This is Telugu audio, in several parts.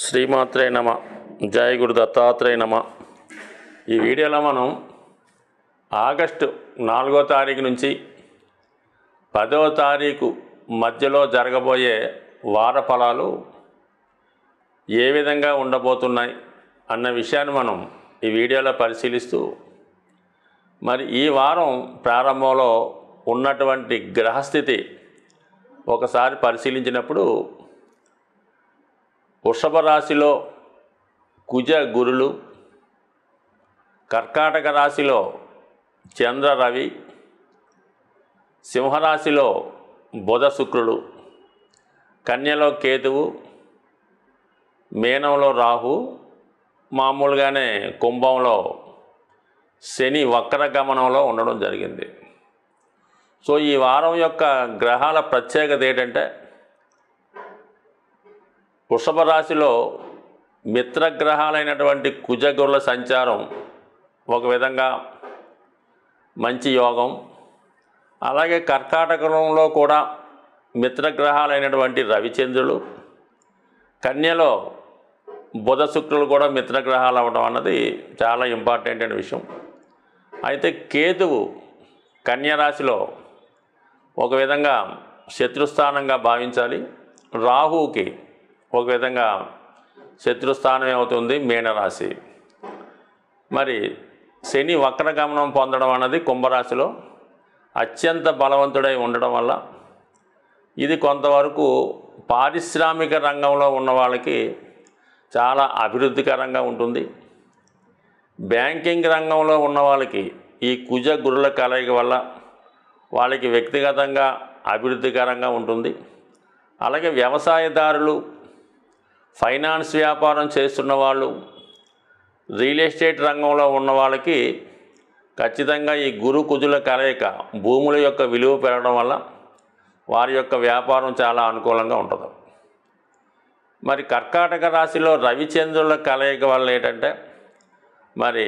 శ్రీమాత్రే నమ జయ గురు దత్తాత్రేయ నమ ఈ వీడియోలో మనం ఆగస్టు నాలుగో తారీఖు నుంచి పదవ తారీఖు మధ్యలో జరగబోయే వార ఫలాలు ఏ విధంగా ఉండబోతున్నాయి అన్న విషయాన్ని మనం ఈ వీడియోలో పరిశీలిస్తూ మరి ఈ వారం ప్రారంభంలో ఉన్నటువంటి గ్రహస్థితి ఒకసారి పరిశీలించినప్పుడు వృషభ రాశిలో కుజ గురులు కర్కాటక రాశిలో చంద్ర రవి సింహరాశిలో బుధ శుక్రుడు కన్యలో కేతువు మేనంలో రాహు మామూలుగానే కుంభంలో శని వక్ర గమనంలో ఉండడం జరిగింది సో ఈ వారం యొక్క గ్రహాల ప్రత్యేకత ఏంటంటే వృషభ రాశిలో మిత్రగ్రహాలైనటువంటి కుజగురుల సంచారం ఒక విధంగా మంచి యోగం అలాగే కర్కాటకంలో కూడా మిత్రగ్రహాలైనటువంటి రవిచంద్రులు కన్యలో బుధ శుక్రులు కూడా మిత్రగ్రహాలు అవ్వడం అన్నది చాలా ఇంపార్టెంట్ అయిన విషయం అయితే కేతువు కన్యరాశిలో ఒక విధంగా శత్రుస్థానంగా భావించాలి రాహువుకి ఒక విధంగా శత్రుస్థానం ఏమవుతుంది మీనరాశి మరి శని వక్రగమనం పొందడం అన్నది కుంభరాశిలో అత్యంత బలవంతుడై ఉండడం వల్ల ఇది కొంతవరకు పారిశ్రామిక రంగంలో ఉన్న వాళ్ళకి చాలా అభివృద్ధికరంగా ఉంటుంది బ్యాంకింగ్ రంగంలో ఉన్న వాళ్ళకి ఈ కుజ గురుల కలయిక వల్ల వాళ్ళకి వ్యక్తిగతంగా అభివృద్ధికరంగా ఉంటుంది అలాగే వ్యవసాయదారులు ఫైనాన్స్ వ్యాపారం చేస్తున్న వాళ్ళు రియల్ ఎస్టేట్ రంగంలో ఉన్న వాళ్ళకి ఖచ్చితంగా ఈ గురు కుజుల కలయిక భూముల యొక్క విలువ పెరగడం వల్ల వారి యొక్క వ్యాపారం చాలా అనుకూలంగా ఉంటుంది మరి కర్కాటక రాశిలో రవిచంద్రుల కలయిక వల్ల ఏంటంటే మరి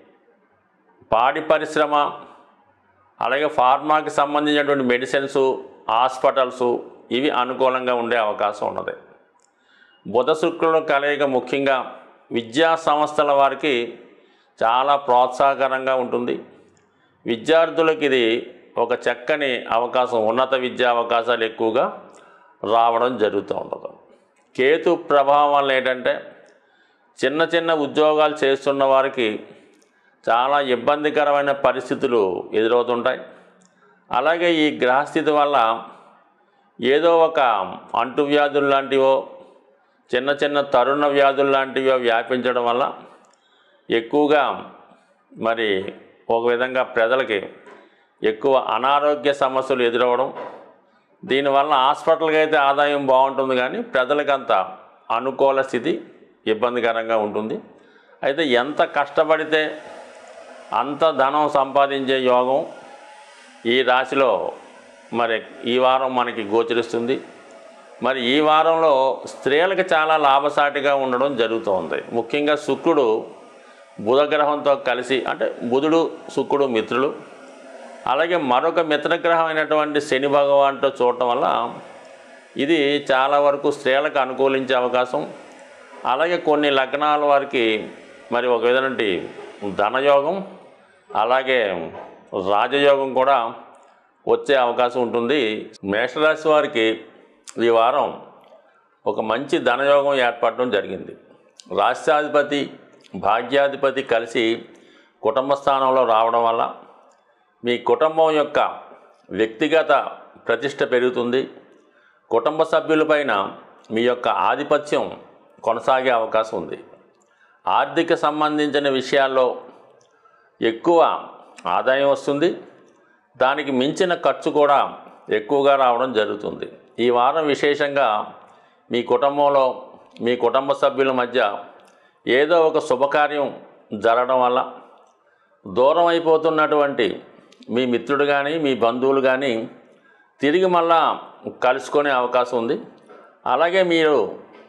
పాడి పరిశ్రమ అలాగే ఫార్మాకి సంబంధించినటువంటి మెడిసిన్స్ హాస్పిటల్స్ ఇవి అనుకూలంగా ఉండే అవకాశం ఉన్నది బుధ శుక్రుల కలయిక ముఖ్యంగా విద్యా సంస్థల వారికి చాలా ప్రోత్సాహకరంగా ఉంటుంది విద్యార్థులకు ఇది ఒక చక్కని అవకాశం ఉన్నత విద్యా అవకాశాలు ఎక్కువగా రావడం జరుగుతూ ఉంటుంది కేతు ప్రభావం వల్ల ఏంటంటే చిన్న చిన్న ఉద్యోగాలు చేస్తున్న వారికి చాలా ఇబ్బందికరమైన పరిస్థితులు ఎదురవుతుంటాయి అలాగే ఈ గ్రహస్థితి వల్ల ఏదో ఒక అంటువ్యాధులు లాంటివో చిన్న చిన్న తరుణ వ్యాధులు లాంటివి వ్యాపించడం వల్ల ఎక్కువగా మరి ఒక విధంగా ప్రజలకి ఎక్కువ అనారోగ్య సమస్యలు ఎదురవ్వడం దీనివల్ల హాస్పిటల్కి అయితే ఆదాయం బాగుంటుంది కానీ ప్రజలకంత అనుకూల స్థితి ఇబ్బందికరంగా ఉంటుంది అయితే ఎంత కష్టపడితే అంత ధనం సంపాదించే యోగం ఈ రాశిలో మరి ఈ వారం మనకి గోచరిస్తుంది మరి ఈ వారంలో స్త్రీలకు చాలా లాభసాటిగా ఉండడం జరుగుతోంది ముఖ్యంగా శుక్రుడు బుధగ్రహంతో కలిసి అంటే బుధుడు శుక్రుడు మిత్రులు అలాగే మరొక మిత్రగ్రహం అయినటువంటి శని భగవాన్తో చూడటం వల్ల ఇది చాలా వరకు స్త్రీలకు అనుకూలించే అవకాశం అలాగే కొన్ని లగ్నాల వారికి మరి ఒక విధంటి ధనయోగం అలాగే రాజయోగం కూడా వచ్చే అవకాశం ఉంటుంది మేషరాశి వారికి ఈ వారం ఒక మంచి ధనయోగం ఏర్పడడం జరిగింది రాష్ట్రాధిపతి భాగ్యాధిపతి కలిసి కుటుంబ స్థానంలో రావడం వల్ల మీ కుటుంబం యొక్క వ్యక్తిగత ప్రతిష్ట పెరుగుతుంది కుటుంబ సభ్యులపైన మీ యొక్క ఆధిపత్యం కొనసాగే అవకాశం ఉంది ఆర్థిక సంబంధించిన విషయాల్లో ఎక్కువ ఆదాయం వస్తుంది దానికి మించిన ఖర్చు కూడా ఎక్కువగా రావడం జరుగుతుంది ఈ వారం విశేషంగా మీ కుటుంబంలో మీ కుటుంబ సభ్యుల మధ్య ఏదో ఒక శుభకార్యం జరగడం వల్ల దూరం అయిపోతున్నటువంటి మీ మిత్రుడు కానీ మీ బంధువులు కానీ తిరిగి మళ్ళా కలుసుకునే అవకాశం ఉంది అలాగే మీరు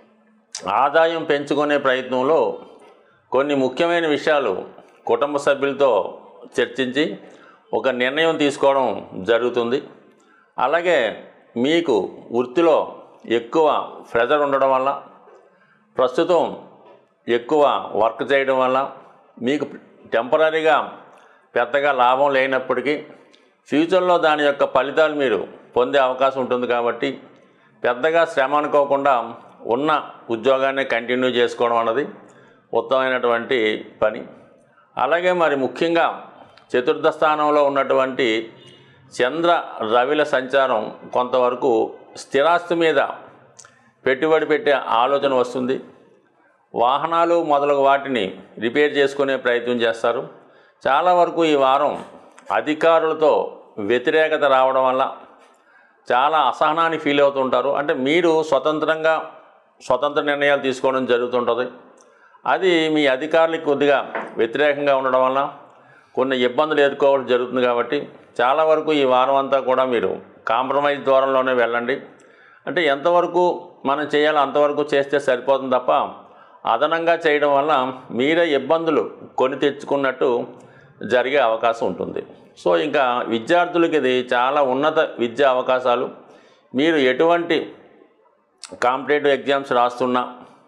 ఆదాయం పెంచుకునే ప్రయత్నంలో కొన్ని ముఖ్యమైన విషయాలు కుటుంబ సభ్యులతో చర్చించి ఒక నిర్ణయం తీసుకోవడం జరుగుతుంది అలాగే మీకు వృత్తిలో ఎక్కువ ప్రెజర్ ఉండడం వల్ల ప్రస్తుతం ఎక్కువ వర్క్ చేయడం వల్ల మీకు టెంపరీగా పెద్దగా లాభం లేనప్పటికీ ఫ్యూచర్లో దాని యొక్క ఫలితాలు మీరు పొందే అవకాశం ఉంటుంది కాబట్టి పెద్దగా శ్రమ అనుకోకుండా ఉన్న ఉద్యోగాన్ని కంటిన్యూ చేసుకోవడం అన్నది ఉత్తమమైనటువంటి పని అలాగే మరి ముఖ్యంగా చతుర్థ స్థానంలో ఉన్నటువంటి చంద్ర రవిల సంచారం కొంతవరకు స్థిరాస్తి మీద పెట్టుబడి పెట్టే ఆలోచన వస్తుంది వాహనాలు మొదలగు వాటిని రిపేర్ చేసుకునే ప్రయత్నం చేస్తారు చాలా వరకు ఈ వారం అధికారులతో వ్యతిరేకత రావడం వల్ల చాలా అసహనాన్ని ఫీల్ అవుతుంటారు అంటే మీరు స్వతంత్రంగా స్వతంత్ర నిర్ణయాలు తీసుకోవడం జరుగుతుంటుంది అది మీ అధికారులకు కొద్దిగా వ్యతిరేకంగా ఉండడం వల్ల కొన్ని ఇబ్బందులు ఎదుర్కోవాల్సి జరుగుతుంది కాబట్టి చాలా వరకు ఈ వారం అంతా కూడా మీరు కాంప్రమైజ్ ద్వారంలోనే వెళ్ళండి అంటే ఎంతవరకు మనం చేయాలో అంతవరకు చేస్తే సరిపోతుంది తప్ప అదనంగా చేయడం వల్ల మీరే ఇబ్బందులు కొని తెచ్చుకున్నట్టు జరిగే అవకాశం ఉంటుంది సో ఇంకా విద్యార్థులకి ఇది చాలా ఉన్నత విద్యా అవకాశాలు మీరు ఎటువంటి కాంపిటేటివ్ ఎగ్జామ్స్ రాస్తున్నా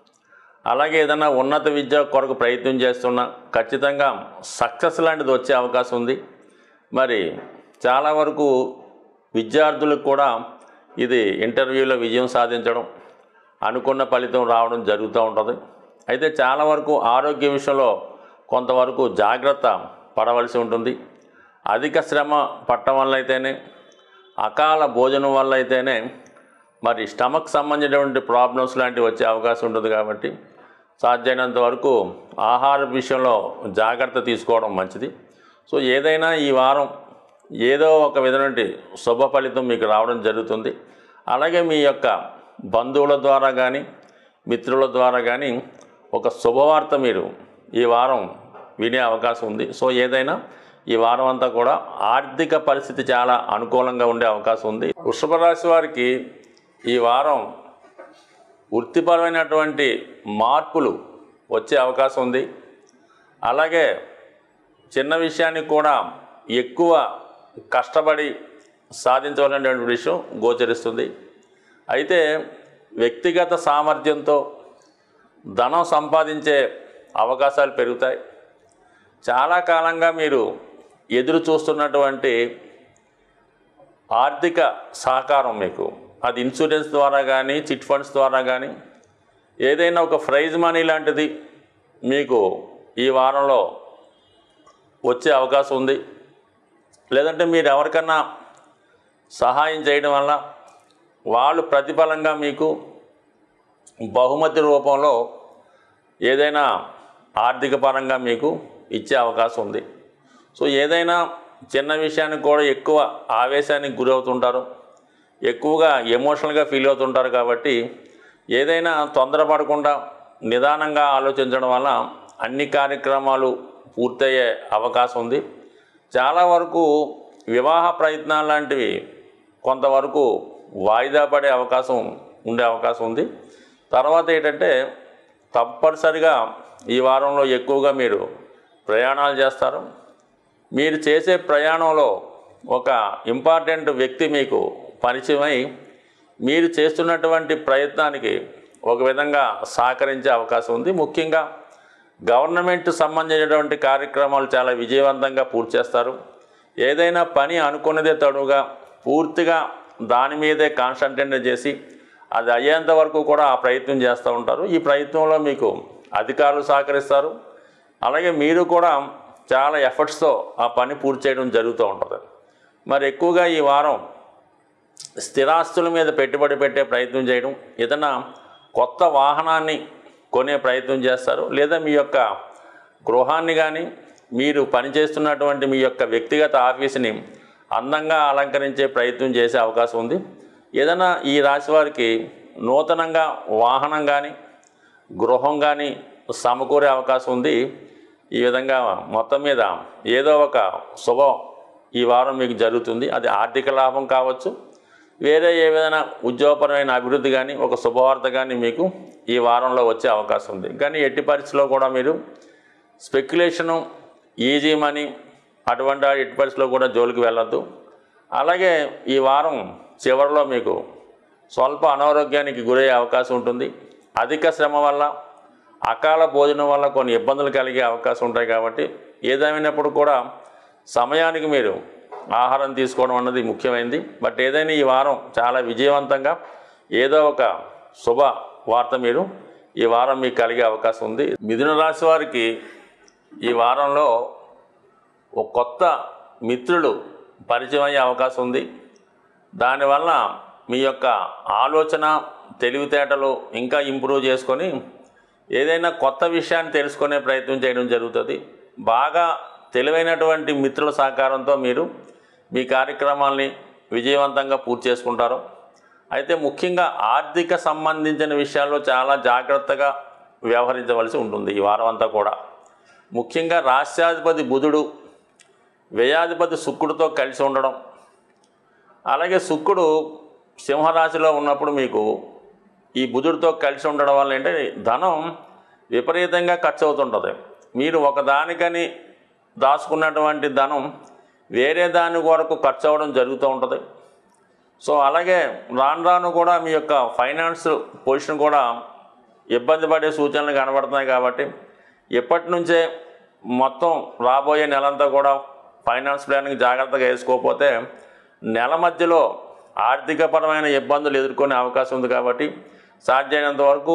అలాగే ఏదైనా ఉన్నత విద్య కొరకు ప్రయత్నం చేస్తున్నా ఖచ్చితంగా సక్సెస్ లాంటిది వచ్చే అవకాశం ఉంది మరి చాలా వరకు విద్యార్థులకు కూడా ఇది ఇంటర్వ్యూలో విజయం సాధించడం అనుకున్న ఫలితం రావడం జరుగుతూ ఉంటుంది అయితే చాలా వరకు ఆరోగ్య విషయంలో కొంతవరకు జాగ్రత్త పడవలసి ఉంటుంది అధిక శ్రమ పట్టడం వల్ల అయితేనే అకాల భోజనం వల్ల అయితేనే మరి స్టమక్ సంబంధించినటువంటి ప్రాబ్లమ్స్ లాంటివి వచ్చే అవకాశం ఉంటుంది కాబట్టి సాధ్యమైనంత వరకు ఆహార విషయంలో జాగ్రత్త తీసుకోవడం మంచిది సో ఏదైనా ఈ వారం ఏదో ఒక విధమైన శుభ ఫలితం మీకు రావడం జరుగుతుంది అలాగే మీ యొక్క బంధువుల ద్వారా కానీ మిత్రుల ద్వారా కానీ ఒక శుభవార్త మీరు ఈ వారం వినే అవకాశం ఉంది సో ఏదైనా ఈ వారం అంతా కూడా ఆర్థిక పరిస్థితి చాలా అనుకూలంగా ఉండే అవకాశం ఉంది వృషభ రాశి వారికి ఈ వారం వృత్తిపరమైనటువంటి మార్పులు వచ్చే అవకాశం ఉంది అలాగే చిన్న విషయానికి కూడా ఎక్కువ కష్టపడి సాధించవలసినటువంటి విషయం గోచరిస్తుంది అయితే వ్యక్తిగత సామర్థ్యంతో ధనం సంపాదించే అవకాశాలు పెరుగుతాయి చాలా కాలంగా మీరు ఎదురు చూస్తున్నటువంటి ఆర్థిక సహకారం మీకు అది ఇన్సూరెన్స్ ద్వారా కానీ చిట్ ఫండ్స్ ద్వారా కానీ ఏదైనా ఒక ప్రైజ్ మనీ లాంటిది మీకు ఈ వారంలో వచ్చే అవకాశం ఉంది లేదంటే మీరు ఎవరికన్నా సహాయం చేయడం వల్ల వాళ్ళు ప్రతిఫలంగా మీకు బహుమతి రూపంలో ఏదైనా ఆర్థిక పరంగా మీకు ఇచ్చే అవకాశం ఉంది సో ఏదైనా చిన్న విషయానికి కూడా ఎక్కువ ఆవేశానికి గురవుతుంటారు ఎక్కువగా ఎమోషనల్గా ఫీల్ అవుతుంటారు కాబట్టి ఏదైనా తొందరపడకుండా నిదానంగా ఆలోచించడం వల్ల అన్ని కార్యక్రమాలు పూర్తయ్యే అవకాశం ఉంది చాలా వరకు వివాహ ప్రయత్నాలు లాంటివి కొంతవరకు వాయిదా పడే అవకాశం ఉండే అవకాశం ఉంది తర్వాత ఏంటంటే తప్పనిసరిగా ఈ వారంలో ఎక్కువగా మీరు ప్రయాణాలు చేస్తారు మీరు చేసే ప్రయాణంలో ఒక ఇంపార్టెంట్ వ్యక్తి మీకు పరిచయమై మీరు చేస్తున్నటువంటి ప్రయత్నానికి ఒక విధంగా సహకరించే అవకాశం ఉంది ముఖ్యంగా గవర్నమెంట్ సంబంధించినటువంటి కార్యక్రమాలు చాలా విజయవంతంగా పూర్తి చేస్తారు ఏదైనా పని అనుకున్నదే తడుగా పూర్తిగా దాని మీదే కాన్సన్ట్రేట్ చేసి అది అయ్యేంత వరకు కూడా ఆ ప్రయత్నం చేస్తూ ఉంటారు ఈ ప్రయత్నంలో మీకు అధికారులు సహకరిస్తారు అలాగే మీరు కూడా చాలా ఎఫర్ట్స్తో ఆ పని పూర్తి చేయడం జరుగుతూ ఉంటుంది మరి ఎక్కువగా ఈ వారం స్థిరాస్తుల మీద పెట్టుబడి పెట్టే ప్రయత్నం చేయడం ఏదైనా కొత్త వాహనాన్ని కొనే ప్రయత్నం చేస్తారు లేదా మీ యొక్క గృహాన్ని కానీ మీరు పనిచేస్తున్నటువంటి మీ యొక్క వ్యక్తిగత ఆఫీస్ని అందంగా అలంకరించే ప్రయత్నం చేసే అవకాశం ఉంది ఏదైనా ఈ రాశి వారికి నూతనంగా వాహనం కానీ గృహం కానీ సమకూరే అవకాశం ఉంది ఈ విధంగా మొత్తం మీద ఏదో ఒక శుభం ఈ వారం మీకు జరుగుతుంది అది ఆర్థిక లాభం కావచ్చు వేరే ఏ విధంగా ఉద్యోగపరమైన అభివృద్ధి కానీ ఒక శుభవార్త కానీ మీకు ఈ వారంలో వచ్చే అవకాశం ఉంది కానీ ఎట్టి పరిస్థితిలో కూడా మీరు స్పెక్యులేషను ఈజీ మనీ అటువంటి ఎట్టి పరిస్థితిలో కూడా జోలికి వెళ్ళొద్దు అలాగే ఈ వారం చివరిలో మీకు స్వల్ప అనారోగ్యానికి గురయ్యే అవకాశం ఉంటుంది అధిక శ్రమ వల్ల అకాల భోజనం వల్ల కొన్ని ఇబ్బందులు కలిగే అవకాశం ఉంటాయి కాబట్టి ఏదేమైనప్పుడు కూడా సమయానికి మీరు ఆహారం తీసుకోవడం అన్నది ముఖ్యమైనది బట్ ఏదైనా ఈ వారం చాలా విజయవంతంగా ఏదో ఒక శుభ వార్త మీరు ఈ వారం మీకు కలిగే అవకాశం ఉంది మిథున రాశి వారికి ఈ వారంలో ఒక కొత్త మిత్రులు పరిచయం అయ్యే అవకాశం ఉంది దానివల్ల మీ యొక్క ఆలోచన తెలివితేటలు ఇంకా ఇంప్రూవ్ చేసుకొని ఏదైనా కొత్త విషయాన్ని తెలుసుకునే ప్రయత్నం చేయడం జరుగుతుంది బాగా తెలివైనటువంటి మిత్రుల సహకారంతో మీరు మీ కార్యక్రమాల్ని విజయవంతంగా పూర్తి చేసుకుంటారు అయితే ముఖ్యంగా ఆర్థిక సంబంధించిన విషయాల్లో చాలా జాగ్రత్తగా వ్యవహరించవలసి ఉంటుంది ఈ వారం అంతా కూడా ముఖ్యంగా రాష్ట్రాధిపతి బుధుడు వ్యయాధిపతి శుక్రుడితో కలిసి ఉండడం అలాగే శుక్రుడు సింహరాశిలో ఉన్నప్పుడు మీకు ఈ బుధుడితో కలిసి ఉండడం వల్ల ఏంటంటే ధనం విపరీతంగా ఖర్చు అవుతుంటుంది మీరు ఒకదానికని దాచుకున్నటువంటి ధనం వేరే దాని కొరకు ఖర్చు అవ్వడం జరుగుతూ ఉంటుంది సో అలాగే రాను రాను కూడా మీ యొక్క ఫైనాన్స్ పొజిషన్ కూడా ఇబ్బంది పడే సూచనలు కనబడుతున్నాయి కాబట్టి ఎప్పటి నుంచే మొత్తం రాబోయే నెలంతా కూడా ఫైనాన్స్ ప్లానింగ్ జాగ్రత్తగా వేసుకోకపోతే నెల మధ్యలో ఆర్థికపరమైన ఇబ్బందులు ఎదుర్కొనే అవకాశం ఉంది కాబట్టి సాధ్యమైనంత వరకు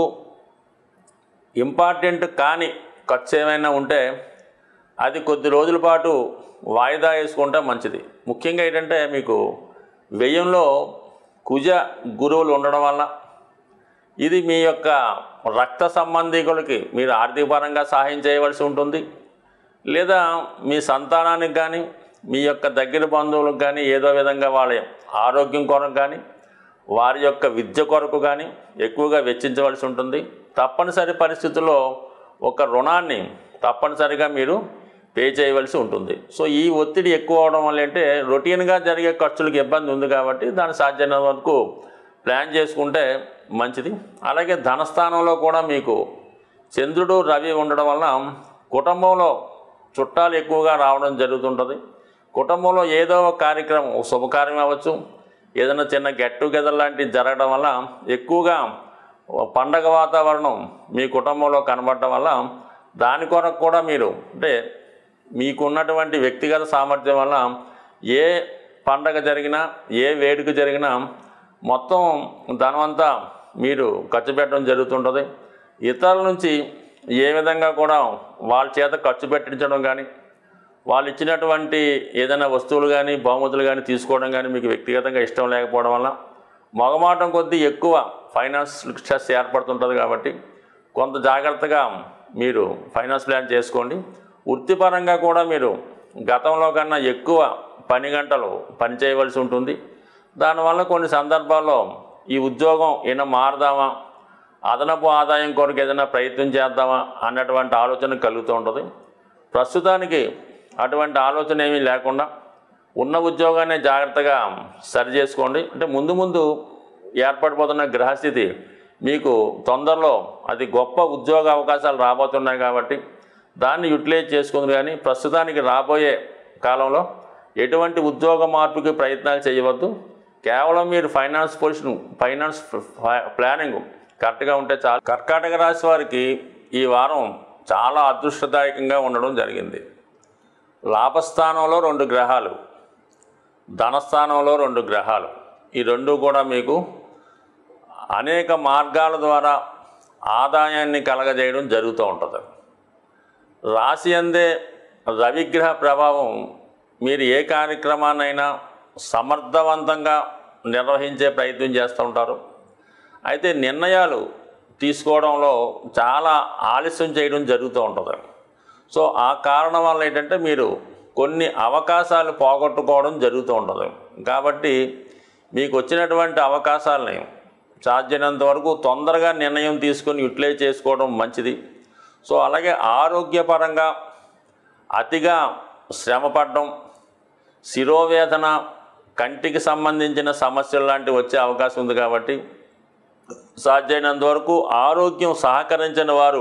ఇంపార్టెంట్ కాని ఖర్చు ఏమైనా ఉంటే అది కొద్ది రోజుల పాటు వాయిదా వేసుకుంటే మంచిది ముఖ్యంగా ఏంటంటే మీకు వ్యయంలో కుజ గురువులు ఉండడం వల్ల ఇది మీ యొక్క రక్త సంబంధికులకి మీరు ఆర్థికపరంగా సహాయం చేయవలసి ఉంటుంది లేదా మీ సంతానానికి కానీ మీ యొక్క దగ్గర బంధువులకు కానీ ఏదో విధంగా వాళ్ళ ఆరోగ్యం కొరకు కానీ వారి యొక్క విద్య కొరకు కానీ ఎక్కువగా వెచ్చించవలసి ఉంటుంది తప్పనిసరి పరిస్థితుల్లో ఒక రుణాన్ని తప్పనిసరిగా మీరు పే చేయవలసి ఉంటుంది సో ఈ ఒత్తిడి ఎక్కువ అవడం వల్ల అంటే రొటీన్గా జరిగే ఖర్చులకు ఇబ్బంది ఉంది కాబట్టి దాన్ని సాధ్యమైనంత వరకు ప్లాన్ చేసుకుంటే మంచిది అలాగే ధనస్థానంలో కూడా మీకు చంద్రుడు రవి ఉండడం వల్ల కుటుంబంలో చుట్టాలు ఎక్కువగా రావడం జరుగుతుంటుంది కుటుంబంలో ఏదో ఒక కార్యక్రమం ఒక శుభకార్యం అవ్వచ్చు ఏదైనా చిన్న గెట్ టుగెదర్ లాంటివి జరగడం వల్ల ఎక్కువగా పండగ వాతావరణం మీ కుటుంబంలో కనబడటం వల్ల దాని కొరకు కూడా మీరు అంటే మీకున్నటువంటి వ్యక్తిగత సామర్థ్యం వల్ల ఏ పండగ జరిగినా ఏ వేడుక జరిగినా మొత్తం ధనమంతా మీరు ఖర్చు పెట్టడం జరుగుతుంటుంది ఇతరుల నుంచి ఏ విధంగా కూడా వాళ్ళ చేత ఖర్చు పెట్టించడం కానీ వాళ్ళు ఇచ్చినటువంటి ఏదైనా వస్తువులు కానీ బహుమతులు కానీ తీసుకోవడం కానీ మీకు వ్యక్తిగతంగా ఇష్టం లేకపోవడం వల్ల మొగమాటం కొద్దీ ఎక్కువ ఫైనాన్స్ స్ట్రెస్ ఏర్పడుతుంటుంది కాబట్టి కొంత జాగ్రత్తగా మీరు ఫైనాన్స్ ప్లాన్ చేసుకోండి వృత్తిపరంగా కూడా మీరు గతంలో కన్నా ఎక్కువ పని గంటలు పని చేయవలసి ఉంటుంది దానివల్ల కొన్ని సందర్భాల్లో ఈ ఉద్యోగం ఏమైనా మారదామా అదనపు ఆదాయం కొరకు ఏదైనా ప్రయత్నం చేద్దామా అన్నటువంటి ఆలోచన కలుగుతూ ఉంటుంది ప్రస్తుతానికి అటువంటి ఆలోచన ఏమీ లేకుండా ఉన్న ఉద్యోగాన్ని జాగ్రత్తగా సరి చేసుకోండి అంటే ముందు ముందు ఏర్పడిపోతున్న గ్రహస్థితి మీకు తొందరలో అది గొప్ప ఉద్యోగ అవకాశాలు రాబోతున్నాయి కాబట్టి దాన్ని యూటిలైజ్ చేసుకుంది కానీ ప్రస్తుతానికి రాబోయే కాలంలో ఎటువంటి ఉద్యోగ మార్పుకి ప్రయత్నాలు చేయవద్దు కేవలం మీరు ఫైనాన్స్ పొజిషన్ ఫైనాన్స్ ప్లానింగ్ కరెక్ట్గా ఉంటే చాలు కర్కాటక రాశి వారికి ఈ వారం చాలా అదృష్టదాయకంగా ఉండడం జరిగింది లాభస్థానంలో రెండు గ్రహాలు ధనస్థానంలో రెండు గ్రహాలు ఈ రెండు కూడా మీకు అనేక మార్గాల ద్వారా ఆదాయాన్ని కలగజేయడం జరుగుతూ ఉంటుంది రాశి అందే రవిగ్రహ ప్రభావం మీరు ఏ కార్యక్రమాన్నైనా సమర్థవంతంగా నిర్వహించే ప్రయత్నం చేస్తూ ఉంటారు అయితే నిర్ణయాలు తీసుకోవడంలో చాలా ఆలస్యం చేయడం జరుగుతూ ఉంటుంది సో ఆ కారణం వల్ల ఏంటంటే మీరు కొన్ని అవకాశాలు పోగొట్టుకోవడం జరుగుతూ ఉంటుంది కాబట్టి మీకు వచ్చినటువంటి అవకాశాలని సాధ్యమైనంత వరకు తొందరగా నిర్ణయం తీసుకొని యూటిలైజ్ చేసుకోవడం మంచిది సో అలాగే ఆరోగ్యపరంగా అతిగా శ్రమపడడం శిరోవేదన కంటికి సంబంధించిన సమస్యలు లాంటివి వచ్చే అవకాశం ఉంది కాబట్టి సాధ్యమైనంత వరకు ఆరోగ్యం సహకరించిన వారు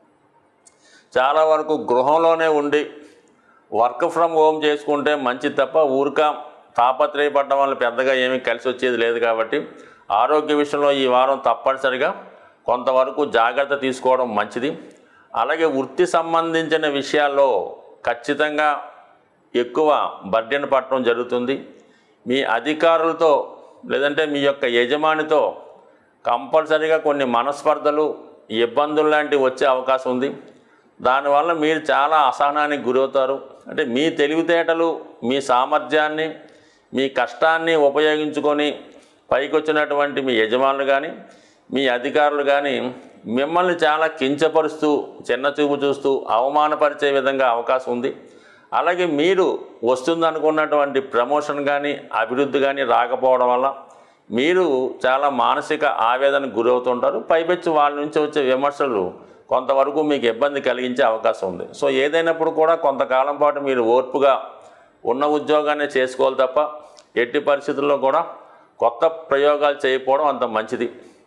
చాలా వరకు గృహంలోనే ఉండి వర్క్ ఫ్రమ్ హోమ్ చేసుకుంటే మంచిది తప్ప ఊరిక తాపత్రయపడడం వల్ల పెద్దగా ఏమీ కలిసి వచ్చేది లేదు కాబట్టి ఆరోగ్య విషయంలో ఈ వారం తప్పనిసరిగా కొంతవరకు జాగ్రత్త తీసుకోవడం మంచిది అలాగే వృత్తి సంబంధించిన విషయాల్లో ఖచ్చితంగా ఎక్కువ బర్డెన్ పట్టడం జరుగుతుంది మీ అధికారులతో లేదంటే మీ యొక్క యజమానితో కంపల్సరీగా కొన్ని మనస్పర్ధలు ఇబ్బందులు లాంటివి వచ్చే అవకాశం ఉంది దానివల్ల మీరు చాలా అసహనానికి గురవుతారు అంటే మీ తెలివితేటలు మీ సామర్థ్యాన్ని మీ కష్టాన్ని ఉపయోగించుకొని పైకి వచ్చినటువంటి మీ యజమానులు కానీ మీ అధికారులు కానీ మిమ్మల్ని చాలా కించపరుస్తూ చిన్న చూపు చూస్తూ అవమానపరిచే విధంగా అవకాశం ఉంది అలాగే మీరు వస్తుందనుకున్నటువంటి ప్రమోషన్ కానీ అభివృద్ధి కానీ రాకపోవడం వల్ల మీరు చాలా మానసిక ఆవేదనకు గురవుతుంటారు పైపెచ్చి వాళ్ళ నుంచి వచ్చే విమర్శలు కొంతవరకు మీకు ఇబ్బంది కలిగించే అవకాశం ఉంది సో ఏదైనప్పుడు కూడా కొంతకాలం పాటు మీరు ఓర్పుగా ఉన్న ఉద్యోగాన్ని చేసుకోవాలి తప్ప ఎట్టి పరిస్థితుల్లో కూడా కొత్త ప్రయోగాలు చేయకపోవడం అంత మంచిది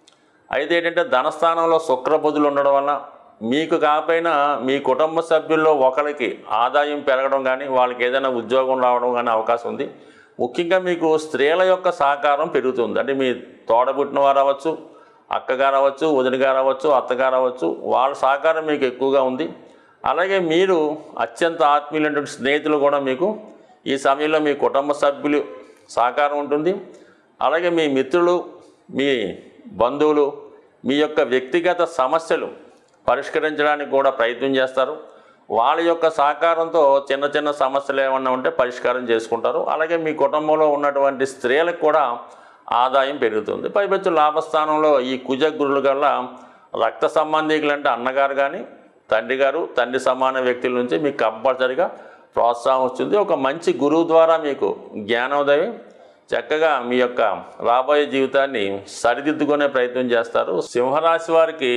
అయితే ఏంటంటే ధనస్థానంలో శుక్రబుధులు ఉండడం వల్ల మీకు కాకపోయినా మీ కుటుంబ సభ్యుల్లో ఒకరికి ఆదాయం పెరగడం కానీ వాళ్ళకి ఏదైనా ఉద్యోగం రావడం కానీ అవకాశం ఉంది ముఖ్యంగా మీకు స్త్రీల యొక్క సహకారం పెరుగుతుంది అంటే మీ తోడబుట్టిన వారు అవ్వచ్చు అక్కగారు అవ్వచ్చు వదినగారు అవ్వచ్చు అత్తగారు అవ్వచ్చు వాళ్ళ సహకారం మీకు ఎక్కువగా ఉంది అలాగే మీరు అత్యంత ఆత్మీయులైనటువంటి స్నేహితులు కూడా మీకు ఈ సమయంలో మీ కుటుంబ సభ్యులు సహకారం ఉంటుంది అలాగే మీ మిత్రులు మీ బంధువులు మీ యొక్క వ్యక్తిగత సమస్యలు పరిష్కరించడానికి కూడా ప్రయత్నం చేస్తారు వాళ్ళ యొక్క సహకారంతో చిన్న చిన్న సమస్యలు ఏమన్నా ఉంటే పరిష్కారం చేసుకుంటారు అలాగే మీ కుటుంబంలో ఉన్నటువంటి స్త్రీలకు కూడా ఆదాయం పెరుగుతుంది పైపెచ్చు లాభస్థానంలో ఈ కుజ గురుల వల్ల రక్త సంబంధికులు అంటే అన్నగారు కానీ తండ్రి గారు తండ్రి సమాన వ్యక్తుల నుంచి మీకు కంపల్సరిగా ప్రోత్సాహం వస్తుంది ఒక మంచి గురువు ద్వారా మీకు జ్ఞానోదయం చక్కగా మీ యొక్క రాబోయే జీవితాన్ని సరిదిద్దుకునే ప్రయత్నం చేస్తారు సింహరాశి వారికి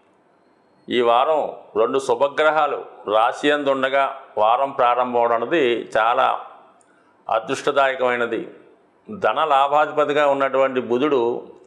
ఈ వారం రెండు శుభగ్రహాలు రాశి అందు ఉండగా వారం ప్రారంభం అవడం అనేది చాలా అదృష్టదాయకమైనది ధన లాభాధిపతిగా ఉన్నటువంటి బుధుడు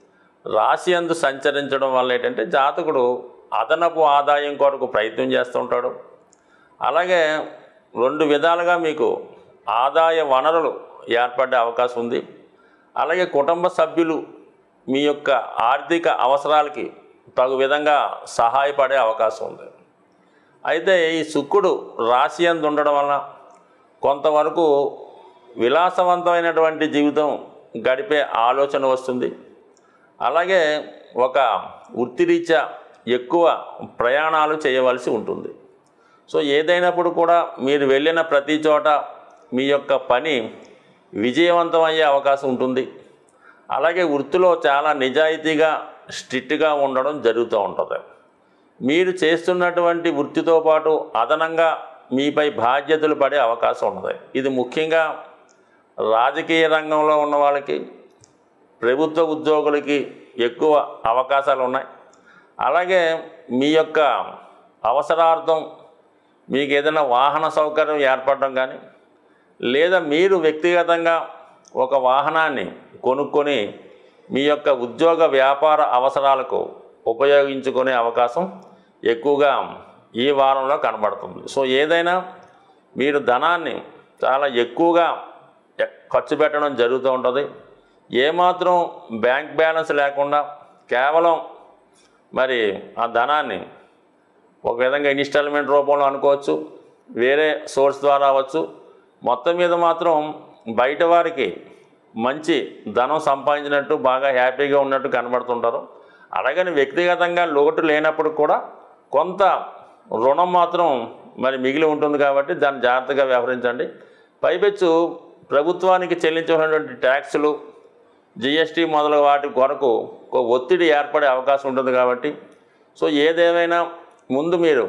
రాశి అందు సంచరించడం వల్ల ఏంటంటే జాతకుడు అదనపు ఆదాయం కొరకు ప్రయత్నం చేస్తూ ఉంటాడు అలాగే రెండు విధాలుగా మీకు ఆదాయ వనరులు ఏర్పడే అవకాశం ఉంది అలాగే కుటుంబ సభ్యులు మీ యొక్క ఆర్థిక అవసరాలకి తగు విధంగా సహాయపడే అవకాశం ఉంది అయితే ఈ శుక్రుడు రాశి అందు ఉండడం వలన కొంతవరకు విలాసవంతమైనటువంటి జీవితం గడిపే ఆలోచన వస్తుంది అలాగే ఒక వృత్తిరీత్యా ఎక్కువ ప్రయాణాలు చేయవలసి ఉంటుంది సో ఏదైనప్పుడు కూడా మీరు వెళ్ళిన ప్రతి చోట మీ యొక్క పని విజయవంతం అయ్యే అవకాశం ఉంటుంది అలాగే వృత్తిలో చాలా నిజాయితీగా స్ట్రిక్ట్గా ఉండడం జరుగుతూ ఉంటుంది మీరు చేస్తున్నటువంటి వృత్తితో పాటు అదనంగా మీపై బాధ్యతలు పడే అవకాశం ఉన్నది ఇది ముఖ్యంగా రాజకీయ రంగంలో ఉన్న వాళ్ళకి ప్రభుత్వ ఉద్యోగులకి ఎక్కువ అవకాశాలు ఉన్నాయి అలాగే మీ యొక్క అవసరార్థం మీకు ఏదైనా వాహన సౌకర్యం ఏర్పడడం కానీ లేదా మీరు వ్యక్తిగతంగా ఒక వాహనాన్ని కొనుక్కొని మీ యొక్క ఉద్యోగ వ్యాపార అవసరాలకు ఉపయోగించుకునే అవకాశం ఎక్కువగా ఈ వారంలో కనబడుతుంది సో ఏదైనా మీరు ధనాన్ని చాలా ఎక్కువగా ఎ- ఖర్చు పెట్టడం జరుగుతూ ఉంటుంది ఏమాత్రం బ్యాంక్ బ్యాలెన్స్ లేకుండా కేవలం మరి ఆ ధనాన్ని ఒక విధంగా ఇన్స్టాల్మెంట్ రూపంలో అనుకోవచ్చు వేరే సోర్స్ ద్వారా అవ్వచ్చు మొత్తం మీద మాత్రం బయట వారికి మంచి ధనం సంపాదించినట్టు బాగా హ్యాపీగా ఉన్నట్టు కనబడుతుంటారు అలాగని వ్యక్తిగతంగా లోటు లేనప్పుడు కూడా కొంత రుణం మాత్రం మరి మిగిలి ఉంటుంది కాబట్టి దాన్ని జాగ్రత్తగా వ్యవహరించండి పైపెచ్చు ప్రభుత్వానికి చెల్లించవలసినటువంటి ట్యాక్సులు జిఎస్టీ మొదలు వాటి కొరకు ఒక ఒత్తిడి ఏర్పడే అవకాశం ఉంటుంది కాబట్టి సో ఏదేమైనా ముందు మీరు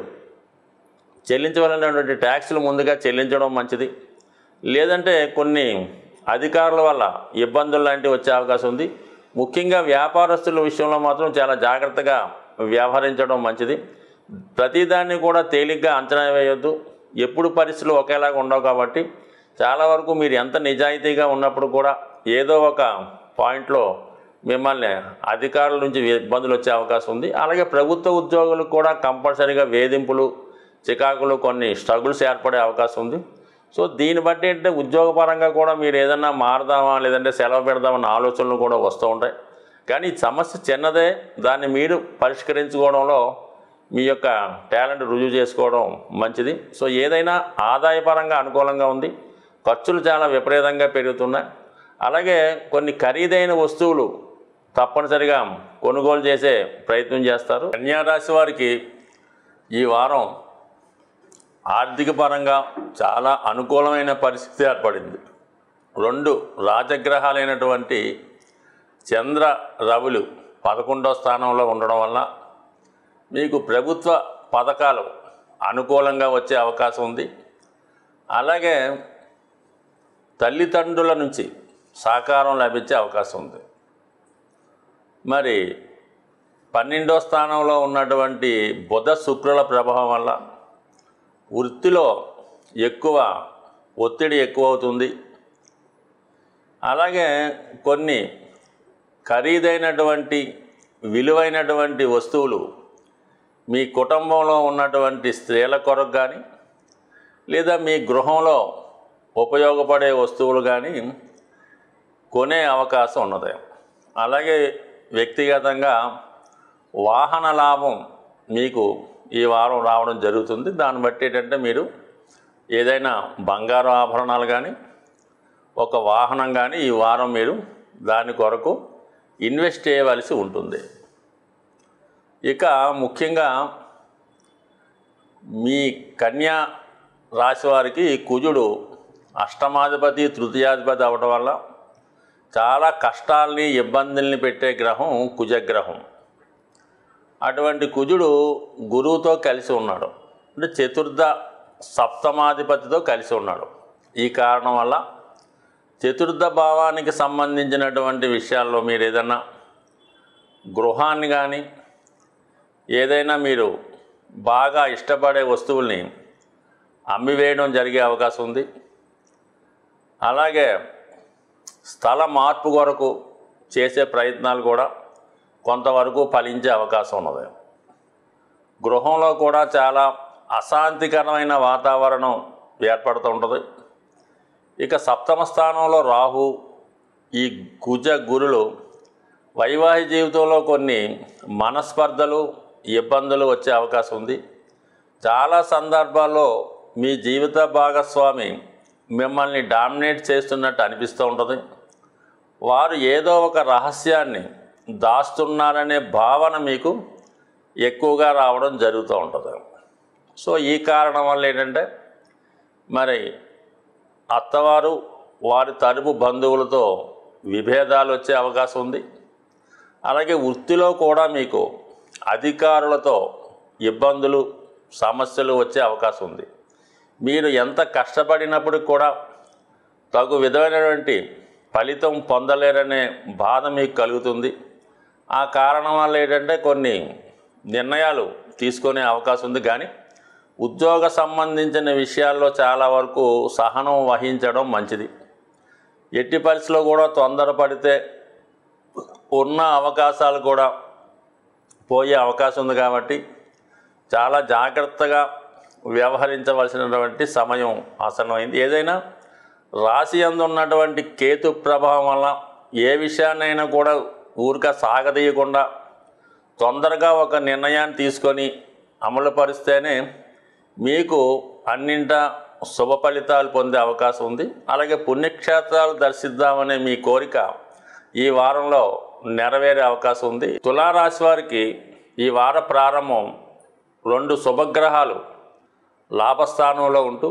చెల్లించవలసినటువంటి ట్యాక్సులు ముందుగా చెల్లించడం మంచిది లేదంటే కొన్ని అధికారుల వల్ల ఇబ్బందులు లాంటివి వచ్చే అవకాశం ఉంది ముఖ్యంగా వ్యాపారస్తుల విషయంలో మాత్రం చాలా జాగ్రత్తగా వ్యవహరించడం మంచిది ప్రతిదాన్ని కూడా తేలిగ్గా అంచనా వేయొద్దు ఎప్పుడు పరిస్థితులు ఒకేలాగా ఉండవు కాబట్టి చాలా వరకు మీరు ఎంత నిజాయితీగా ఉన్నప్పుడు కూడా ఏదో ఒక పాయింట్లో మిమ్మల్ని అధికారుల నుంచి ఇబ్బందులు వచ్చే అవకాశం ఉంది అలాగే ప్రభుత్వ ఉద్యోగులకు కూడా కంపల్సరీగా వేధింపులు చికాకులు కొన్ని స్ట్రగుల్స్ ఏర్పడే అవకాశం ఉంది సో దీన్ని బట్టి ఏంటంటే ఉద్యోగపరంగా కూడా మీరు ఏదన్నా మారదామా లేదంటే సెలవు పెడదామన్న ఆలోచనలు కూడా వస్తూ ఉంటాయి కానీ ఈ సమస్య చిన్నదే దాన్ని మీరు పరిష్కరించుకోవడంలో మీ యొక్క టాలెంట్ రుజువు చేసుకోవడం మంచిది సో ఏదైనా ఆదాయపరంగా అనుకూలంగా ఉంది ఖర్చులు చాలా విపరీతంగా పెరుగుతున్నాయి అలాగే కొన్ని ఖరీదైన వస్తువులు తప్పనిసరిగా కొనుగోలు చేసే ప్రయత్నం చేస్తారు కన్యారాశి వారికి ఈ వారం ఆర్థిక పరంగా చాలా అనుకూలమైన పరిస్థితి ఏర్పడింది రెండు రాజగ్రహాలైనటువంటి చంద్ర రవులు పదకొండో స్థానంలో ఉండడం వల్ల మీకు ప్రభుత్వ పథకాలు అనుకూలంగా వచ్చే అవకాశం ఉంది అలాగే తల్లిదండ్రుల నుంచి సహకారం లభించే అవకాశం ఉంది మరి పన్నెండో స్థానంలో ఉన్నటువంటి బుధ శుక్రుల ప్రభావం వల్ల వృత్తిలో ఎక్కువ ఒత్తిడి ఎక్కువ అవుతుంది అలాగే కొన్ని ఖరీదైనటువంటి విలువైనటువంటి వస్తువులు మీ కుటుంబంలో ఉన్నటువంటి స్త్రీల కొరకు కానీ లేదా మీ గృహంలో ఉపయోగపడే వస్తువులు కానీ కొనే అవకాశం ఉన్నది అలాగే వ్యక్తిగతంగా వాహన లాభం మీకు ఈ వారం రావడం జరుగుతుంది దాన్ని బట్టి ఏంటంటే మీరు ఏదైనా బంగారు ఆభరణాలు కానీ ఒక వాహనం కానీ ఈ వారం మీరు దాని కొరకు ఇన్వెస్ట్ చేయవలసి ఉంటుంది ఇక ముఖ్యంగా మీ కన్యా రాశి వారికి ఈ కుజుడు అష్టమాధిపతి తృతీయాధిపతి అవడం వల్ల చాలా కష్టాల్ని ఇబ్బందుల్ని పెట్టే గ్రహం కుజగ్రహం అటువంటి కుజుడు గురువుతో కలిసి ఉన్నాడు అంటే చతుర్థ సప్తమాధిపతితో కలిసి ఉన్నాడు ఈ కారణం వల్ల చతుర్థ భావానికి సంబంధించినటువంటి విషయాల్లో మీరు ఏదైనా గృహాన్ని కానీ ఏదైనా మీరు బాగా ఇష్టపడే వస్తువుల్ని అమ్మివేయడం జరిగే అవకాశం ఉంది అలాగే స్థల మార్పు కొరకు చేసే ప్రయత్నాలు కూడా కొంతవరకు ఫలించే అవకాశం ఉన్నది గృహంలో కూడా చాలా అశాంతికరమైన వాతావరణం ఏర్పడుతూ ఉంటుంది ఇక సప్తమ స్థానంలో రాహు ఈ కుజ గురులు వైవాహిక జీవితంలో కొన్ని మనస్పర్ధలు ఇబ్బందులు వచ్చే అవకాశం ఉంది చాలా సందర్భాల్లో మీ జీవిత భాగస్వామి మిమ్మల్ని డామినేట్ చేస్తున్నట్టు అనిపిస్తూ ఉంటుంది వారు ఏదో ఒక రహస్యాన్ని దాస్తున్నారనే భావన మీకు ఎక్కువగా రావడం జరుగుతూ ఉంటుంది సో ఈ కారణం వల్ల ఏంటంటే మరి అత్తవారు వారి తరపు బంధువులతో విభేదాలు వచ్చే అవకాశం ఉంది అలాగే వృత్తిలో కూడా మీకు అధికారులతో ఇబ్బందులు సమస్యలు వచ్చే అవకాశం ఉంది మీరు ఎంత కష్టపడినప్పటికి కూడా తగు విధమైనటువంటి ఫలితం పొందలేరనే బాధ మీకు కలుగుతుంది ఆ కారణం వల్ల ఏంటంటే కొన్ని నిర్ణయాలు తీసుకునే అవకాశం ఉంది కానీ ఉద్యోగ సంబంధించిన విషయాల్లో చాలా వరకు సహనం వహించడం మంచిది ఎట్టి పరిస్థితిలో కూడా తొందరపడితే ఉన్న అవకాశాలు కూడా పోయే అవకాశం ఉంది కాబట్టి చాలా జాగ్రత్తగా వ్యవహరించవలసినటువంటి సమయం ఆసన్నమైంది ఏదైనా రాశి అందు ఉన్నటువంటి కేతు ప్రభావం వల్ల ఏ విషయాన్నైనా కూడా ఊరిక సాగదీయకుండా తొందరగా ఒక నిర్ణయాన్ని తీసుకొని అమలుపరిస్తేనే మీకు అన్నింట శుభ ఫలితాలు పొందే అవకాశం ఉంది అలాగే పుణ్యక్షేత్రాలు దర్శిద్దామనే మీ కోరిక ఈ వారంలో నెరవేరే అవకాశం ఉంది తులారాశి వారికి ఈ వార ప్రారంభం రెండు శుభగ్రహాలు లాభస్థానంలో ఉంటూ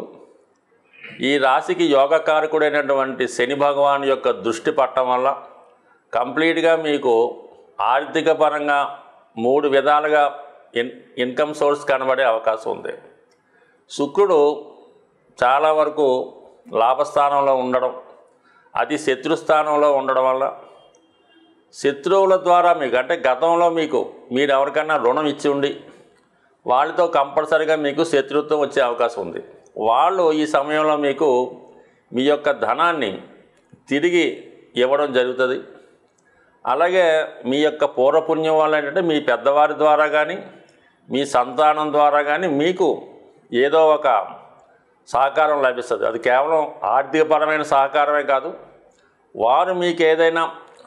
ఈ రాశికి యోగకారకుడైనటువంటి శని భగవాన్ యొక్క దృష్టి పట్టడం వల్ల కంప్లీట్గా మీకు ఆర్థిక పరంగా మూడు విధాలుగా ఇన్ ఇన్కమ్ సోర్స్ కనబడే అవకాశం ఉంది శుక్రుడు చాలా వరకు లాభస్థానంలో ఉండడం అది శత్రుస్థానంలో ఉండడం వల్ల శత్రువుల ద్వారా మీకు అంటే గతంలో మీకు మీరు ఎవరికైనా రుణం ఇచ్చి ఉండి వాళ్ళతో కంపల్సరిగా మీకు శత్రుత్వం వచ్చే అవకాశం ఉంది వాళ్ళు ఈ సమయంలో మీకు మీ యొక్క ధనాన్ని తిరిగి ఇవ్వడం జరుగుతుంది అలాగే మీ యొక్క పూర్వపుణ్యం వల్ల ఏంటంటే మీ పెద్దవారి ద్వారా కానీ మీ సంతానం ద్వారా కానీ మీకు ఏదో ఒక సహకారం లభిస్తుంది అది కేవలం ఆర్థికపరమైన సహకారమే కాదు వారు మీకు ఏదైనా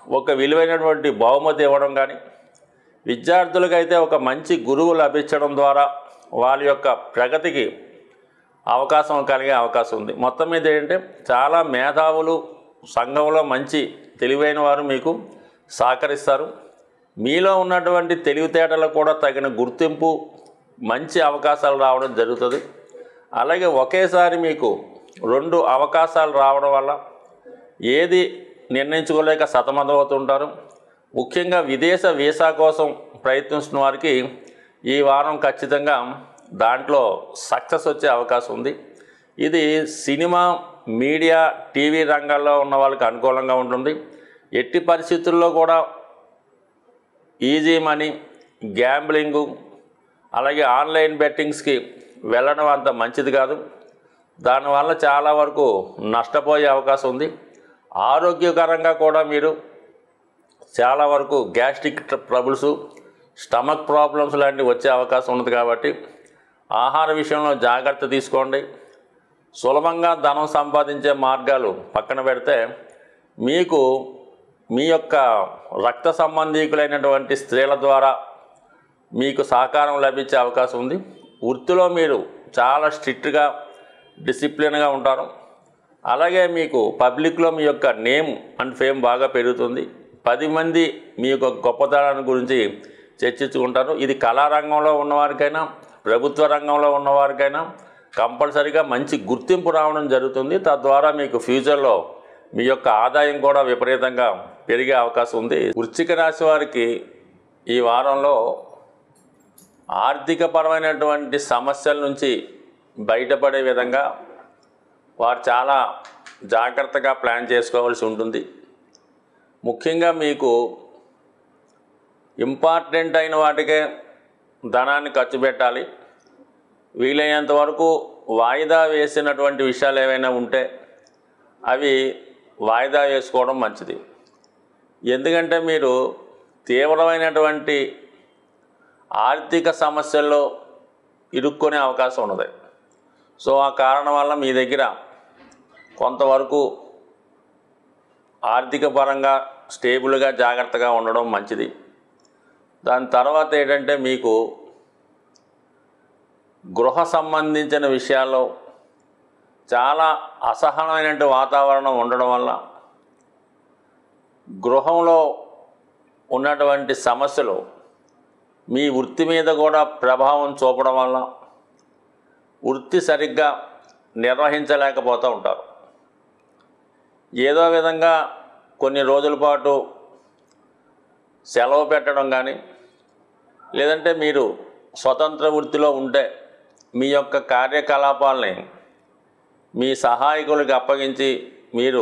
ఒక విలువైనటువంటి బహుమతి ఇవ్వడం కానీ విద్యార్థులకైతే ఒక మంచి గురువు లభించడం ద్వారా వాళ్ళ యొక్క ప్రగతికి అవకాశం కలిగే అవకాశం ఉంది మొత్తం మీద ఏంటంటే చాలా మేధావులు సంఘంలో మంచి తెలివైన వారు మీకు సహకరిస్తారు మీలో ఉన్నటువంటి తెలివితేటలకు కూడా తగిన గుర్తింపు మంచి అవకాశాలు రావడం జరుగుతుంది అలాగే ఒకేసారి మీకు రెండు అవకాశాలు రావడం వల్ల ఏది నిర్ణయించుకోలేక సతమతమవుతుంటారు ముఖ్యంగా విదేశ వీసా కోసం ప్రయత్నిస్తున్న వారికి ఈ వారం ఖచ్చితంగా దాంట్లో సక్సెస్ వచ్చే అవకాశం ఉంది ఇది సినిమా మీడియా టీవీ రంగాల్లో ఉన్న వాళ్ళకి అనుకూలంగా ఉంటుంది ఎట్టి పరిస్థితుల్లో కూడా ఈజీ మనీ గ్యాంబ్లింగు అలాగే ఆన్లైన్ బెట్టింగ్స్కి వెళ్ళడం అంత మంచిది కాదు దానివల్ల చాలా వరకు నష్టపోయే అవకాశం ఉంది ఆరోగ్యకరంగా కూడా మీరు చాలా వరకు గ్యాస్ట్రిక్ ట్రబుల్స్ స్టమక్ ప్రాబ్లమ్స్ లాంటివి వచ్చే అవకాశం ఉంది కాబట్టి ఆహార విషయంలో జాగ్రత్త తీసుకోండి సులభంగా ధనం సంపాదించే మార్గాలు పక్కన పెడితే మీకు మీ యొక్క రక్త సంబంధీకులైనటువంటి స్త్రీల ద్వారా మీకు సహకారం లభించే అవకాశం ఉంది వృత్తిలో మీరు చాలా స్ట్రిక్ట్గా డిసిప్లిన్గా ఉంటారు అలాగే మీకు పబ్లిక్లో మీ యొక్క నేమ్ అండ్ ఫేమ్ బాగా పెరుగుతుంది పది మంది మీ యొక్క గొప్పతనాన్ని గురించి చర్చించుకుంటారు ఇది కళారంగంలో ఉన్నవారికైనా ప్రభుత్వ రంగంలో ఉన్నవారికైనా కంపల్సరీగా మంచి గుర్తింపు రావడం జరుగుతుంది తద్వారా మీకు ఫ్యూచర్లో మీ యొక్క ఆదాయం కూడా విపరీతంగా పెరిగే అవకాశం ఉంది వృశ్చిక రాశి వారికి ఈ వారంలో ఆర్థికపరమైనటువంటి సమస్యల నుంచి బయటపడే విధంగా వారు చాలా జాగ్రత్తగా ప్లాన్ చేసుకోవాల్సి ఉంటుంది ముఖ్యంగా మీకు ఇంపార్టెంట్ అయిన వాటికే ధనాన్ని ఖర్చు పెట్టాలి వీలైనంత వరకు వాయిదా వేసినటువంటి విషయాలు ఏవైనా ఉంటే అవి వాయిదా వేసుకోవడం మంచిది ఎందుకంటే మీరు తీవ్రమైనటువంటి ఆర్థిక సమస్యల్లో ఇరుక్కునే అవకాశం ఉన్నది సో ఆ కారణం వల్ల మీ దగ్గర కొంతవరకు ఆర్థిక పరంగా స్టేబుల్గా జాగ్రత్తగా ఉండడం మంచిది దాని తర్వాత ఏంటంటే మీకు గృహ సంబంధించిన విషయాల్లో చాలా అసహనమైనటువంటి వాతావరణం ఉండడం వల్ల గృహంలో ఉన్నటువంటి సమస్యలు మీ వృత్తి మీద కూడా ప్రభావం చూపడం వల్ల వృత్తి సరిగ్గా నిర్వహించలేకపోతూ ఉంటారు ఏదో విధంగా కొన్ని రోజుల పాటు సెలవు పెట్టడం కానీ లేదంటే మీరు స్వతంత్ర వృత్తిలో ఉంటే మీ యొక్క కార్యకలాపాలని మీ సహాయకులకి అప్పగించి మీరు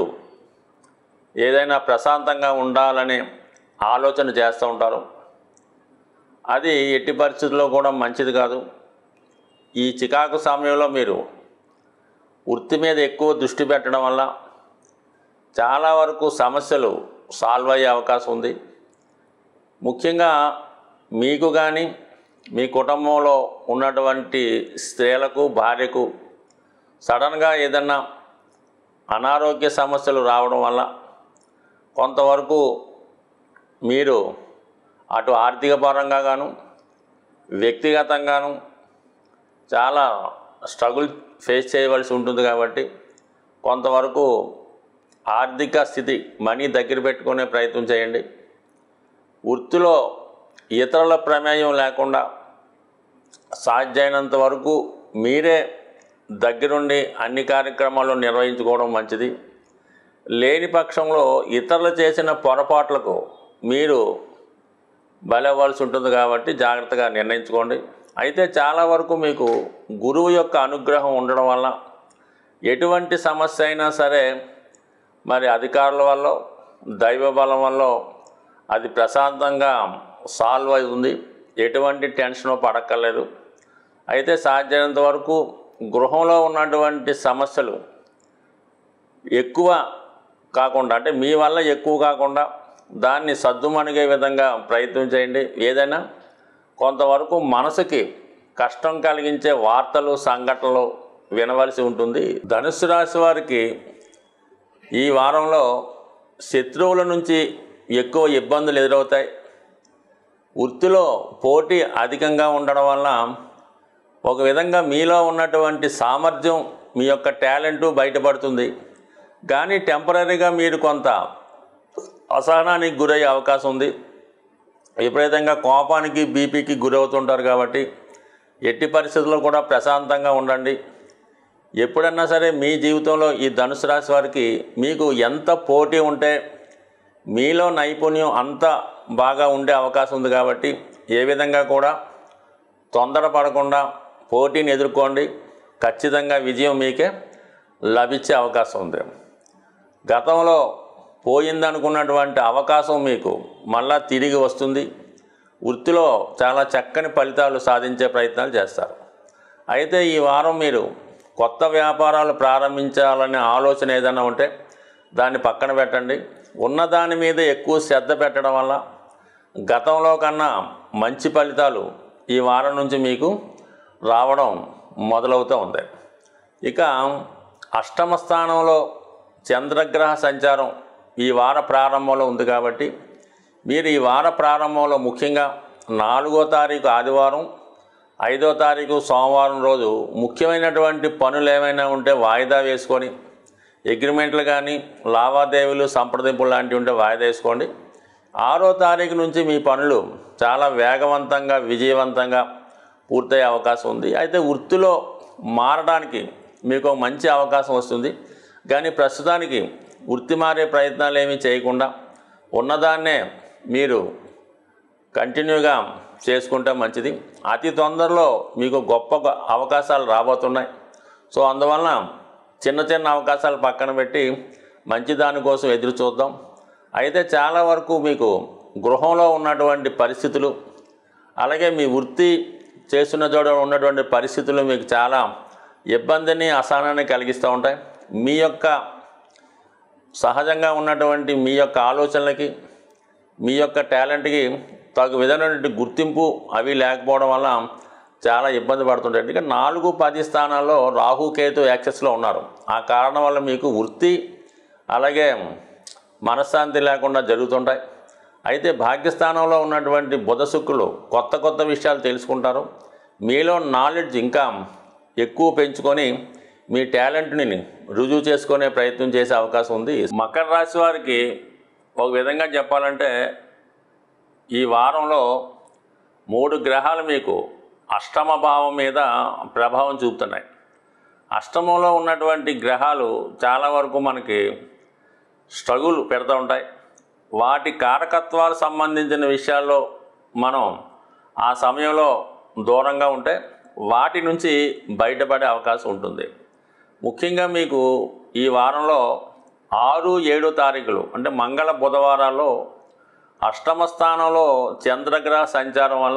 ఏదైనా ప్రశాంతంగా ఉండాలని ఆలోచన చేస్తూ ఉంటారు అది ఎట్టి పరిస్థితుల్లో కూడా మంచిది కాదు ఈ చికాకు సమయంలో మీరు వృత్తి మీద ఎక్కువ దృష్టి పెట్టడం వల్ల చాలా వరకు సమస్యలు సాల్వ్ అయ్యే అవకాశం ఉంది ముఖ్యంగా మీకు కానీ మీ కుటుంబంలో ఉన్నటువంటి స్త్రీలకు భార్యకు సడన్గా ఏదన్నా అనారోగ్య సమస్యలు రావడం వల్ల కొంతవరకు మీరు అటు ఆర్థిక పరంగా గాను వ్యక్తిగతంగాను చాలా స్ట్రగుల్ ఫేస్ చేయవలసి ఉంటుంది కాబట్టి కొంతవరకు ఆర్థిక స్థితి మనీ దగ్గర పెట్టుకునే ప్రయత్నం చేయండి వృత్తిలో ఇతరుల ప్రమేయం లేకుండా సాధ్యమైనంత వరకు మీరే దగ్గరుండి అన్ని కార్యక్రమాలు నిర్వహించుకోవడం మంచిది లేని పక్షంలో ఇతరులు చేసిన పొరపాట్లకు మీరు బలవ్వాల్సి ఉంటుంది కాబట్టి జాగ్రత్తగా నిర్ణయించుకోండి అయితే చాలా వరకు మీకు గురువు యొక్క అనుగ్రహం ఉండడం వల్ల ఎటువంటి సమస్య అయినా సరే మరి అధికారుల వల్ల దైవ బలం వల్ల అది ప్రశాంతంగా సాల్వ్ అవుతుంది ఎటువంటి టెన్షన్ పడక్కర్లేదు అయితే సాధ్యమైనంత వరకు గృహంలో ఉన్నటువంటి సమస్యలు ఎక్కువ కాకుండా అంటే మీ వల్ల ఎక్కువ కాకుండా దాన్ని సద్దుమణిగే విధంగా ప్రయత్నం చేయండి ఏదైనా కొంతవరకు మనసుకి కష్టం కలిగించే వార్తలు సంఘటనలు వినవలసి ఉంటుంది ధనుస్సు రాశి వారికి ఈ వారంలో శత్రువుల నుంచి ఎక్కువ ఇబ్బందులు ఎదురవుతాయి వృత్తిలో పోటీ అధికంగా ఉండడం వల్ల ఒక విధంగా మీలో ఉన్నటువంటి సామర్థ్యం మీ యొక్క టాలెంటు బయటపడుతుంది కానీ టెంపరీగా మీరు కొంత అసహనానికి గురయ్యే అవకాశం ఉంది విపరీతంగా కోపానికి బీపీకి గురవుతుంటారు కాబట్టి ఎట్టి పరిస్థితుల్లో కూడా ప్రశాంతంగా ఉండండి ఎప్పుడన్నా సరే మీ జీవితంలో ఈ ధనుసు రాశి వారికి మీకు ఎంత పోటీ ఉంటే మీలో నైపుణ్యం అంత బాగా ఉండే అవకాశం ఉంది కాబట్టి ఏ విధంగా కూడా తొందరపడకుండా పోటీని ఎదుర్కోండి ఖచ్చితంగా విజయం మీకే లభించే అవకాశం ఉంది గతంలో పోయిందనుకున్నటువంటి అవకాశం మీకు మళ్ళా తిరిగి వస్తుంది వృత్తిలో చాలా చక్కని ఫలితాలు సాధించే ప్రయత్నాలు చేస్తారు అయితే ఈ వారం మీరు కొత్త వ్యాపారాలు ప్రారంభించాలనే ఆలోచన ఏదైనా ఉంటే దాన్ని పక్కన పెట్టండి ఉన్నదాని మీద ఎక్కువ శ్రద్ధ పెట్టడం వల్ల గతంలో కన్నా మంచి ఫలితాలు ఈ వారం నుంచి మీకు రావడం మొదలవుతూ ఉంది ఇక అష్టమ స్థానంలో చంద్రగ్రహ సంచారం ఈ వార ప్రారంభంలో ఉంది కాబట్టి మీరు ఈ వార ప్రారంభంలో ముఖ్యంగా నాలుగో తారీఖు ఆదివారం ఐదో తారీఖు సోమవారం రోజు ముఖ్యమైనటువంటి పనులు ఏమైనా ఉంటే వాయిదా వేసుకొని అగ్రిమెంట్లు కానీ లావాదేవీలు సంప్రదింపులు లాంటివి ఉంటే వాయిదా వేసుకోండి ఆరో తారీఖు నుంచి మీ పనులు చాలా వేగవంతంగా విజయవంతంగా పూర్తయ్యే అవకాశం ఉంది అయితే వృత్తిలో మారడానికి మీకు ఒక మంచి అవకాశం వస్తుంది కానీ ప్రస్తుతానికి వృత్తి మారే ప్రయత్నాలు ఏమీ చేయకుండా ఉన్నదాన్నే మీరు కంటిన్యూగా చేసుకుంటే మంచిది అతి తొందరలో మీకు గొప్ప గొ- అవకాశాలు రాబోతున్నాయి సో అందువలన చిన్న చిన్న అవకాశాలు పక్కన పెట్టి మంచి దానికోసం ఎదురు చూద్దాం అయితే చాలా వరకు మీకు గృహంలో ఉన్నటువంటి పరిస్థితులు అలాగే మీ వృత్తి చేస్తున్న చోట ఉన్నటువంటి పరిస్థితులు మీకు చాలా ఇబ్బందిని అసహనాన్ని కలిగిస్తూ ఉంటాయి మీ యొక్క సహజంగా ఉన్నటువంటి మీ యొక్క ఆలోచనలకి మీ యొక్క టాలెంట్కి తగు విధమైనటువంటి గుర్తింపు అవి లేకపోవడం వల్ల చాలా ఇబ్బంది పడుతుంటాయి ఎందుకంటే నాలుగు పది స్థానాల్లో రాహు కేతు యాక్సెస్లో ఉన్నారు ఆ కారణం వల్ల మీకు వృత్తి అలాగే మనశ్శాంతి లేకుండా జరుగుతుంటాయి అయితే భాగ్యస్థానంలో ఉన్నటువంటి బుధ శుక్రులు కొత్త కొత్త విషయాలు తెలుసుకుంటారు మీలో నాలెడ్జ్ ఇంకా ఎక్కువ పెంచుకొని మీ టాలెంట్ని రుజువు చేసుకునే ప్రయత్నం చేసే అవకాశం ఉంది మకర రాశి వారికి ఒక విధంగా చెప్పాలంటే ఈ వారంలో మూడు గ్రహాలు మీకు అష్టమ భావం మీద ప్రభావం చూపుతున్నాయి అష్టమంలో ఉన్నటువంటి గ్రహాలు చాలా వరకు మనకి స్ట్రగుల్ పెడతా ఉంటాయి వాటి కారకత్వాలు సంబంధించిన విషయాల్లో మనం ఆ సమయంలో దూరంగా ఉంటే వాటి నుంచి బయటపడే అవకాశం ఉంటుంది ముఖ్యంగా మీకు ఈ వారంలో ఆరు ఏడు తారీఖులు అంటే మంగళ బుధవారాల్లో అష్టమ స్థానంలో చంద్రగ్రహ సంచారం వల్ల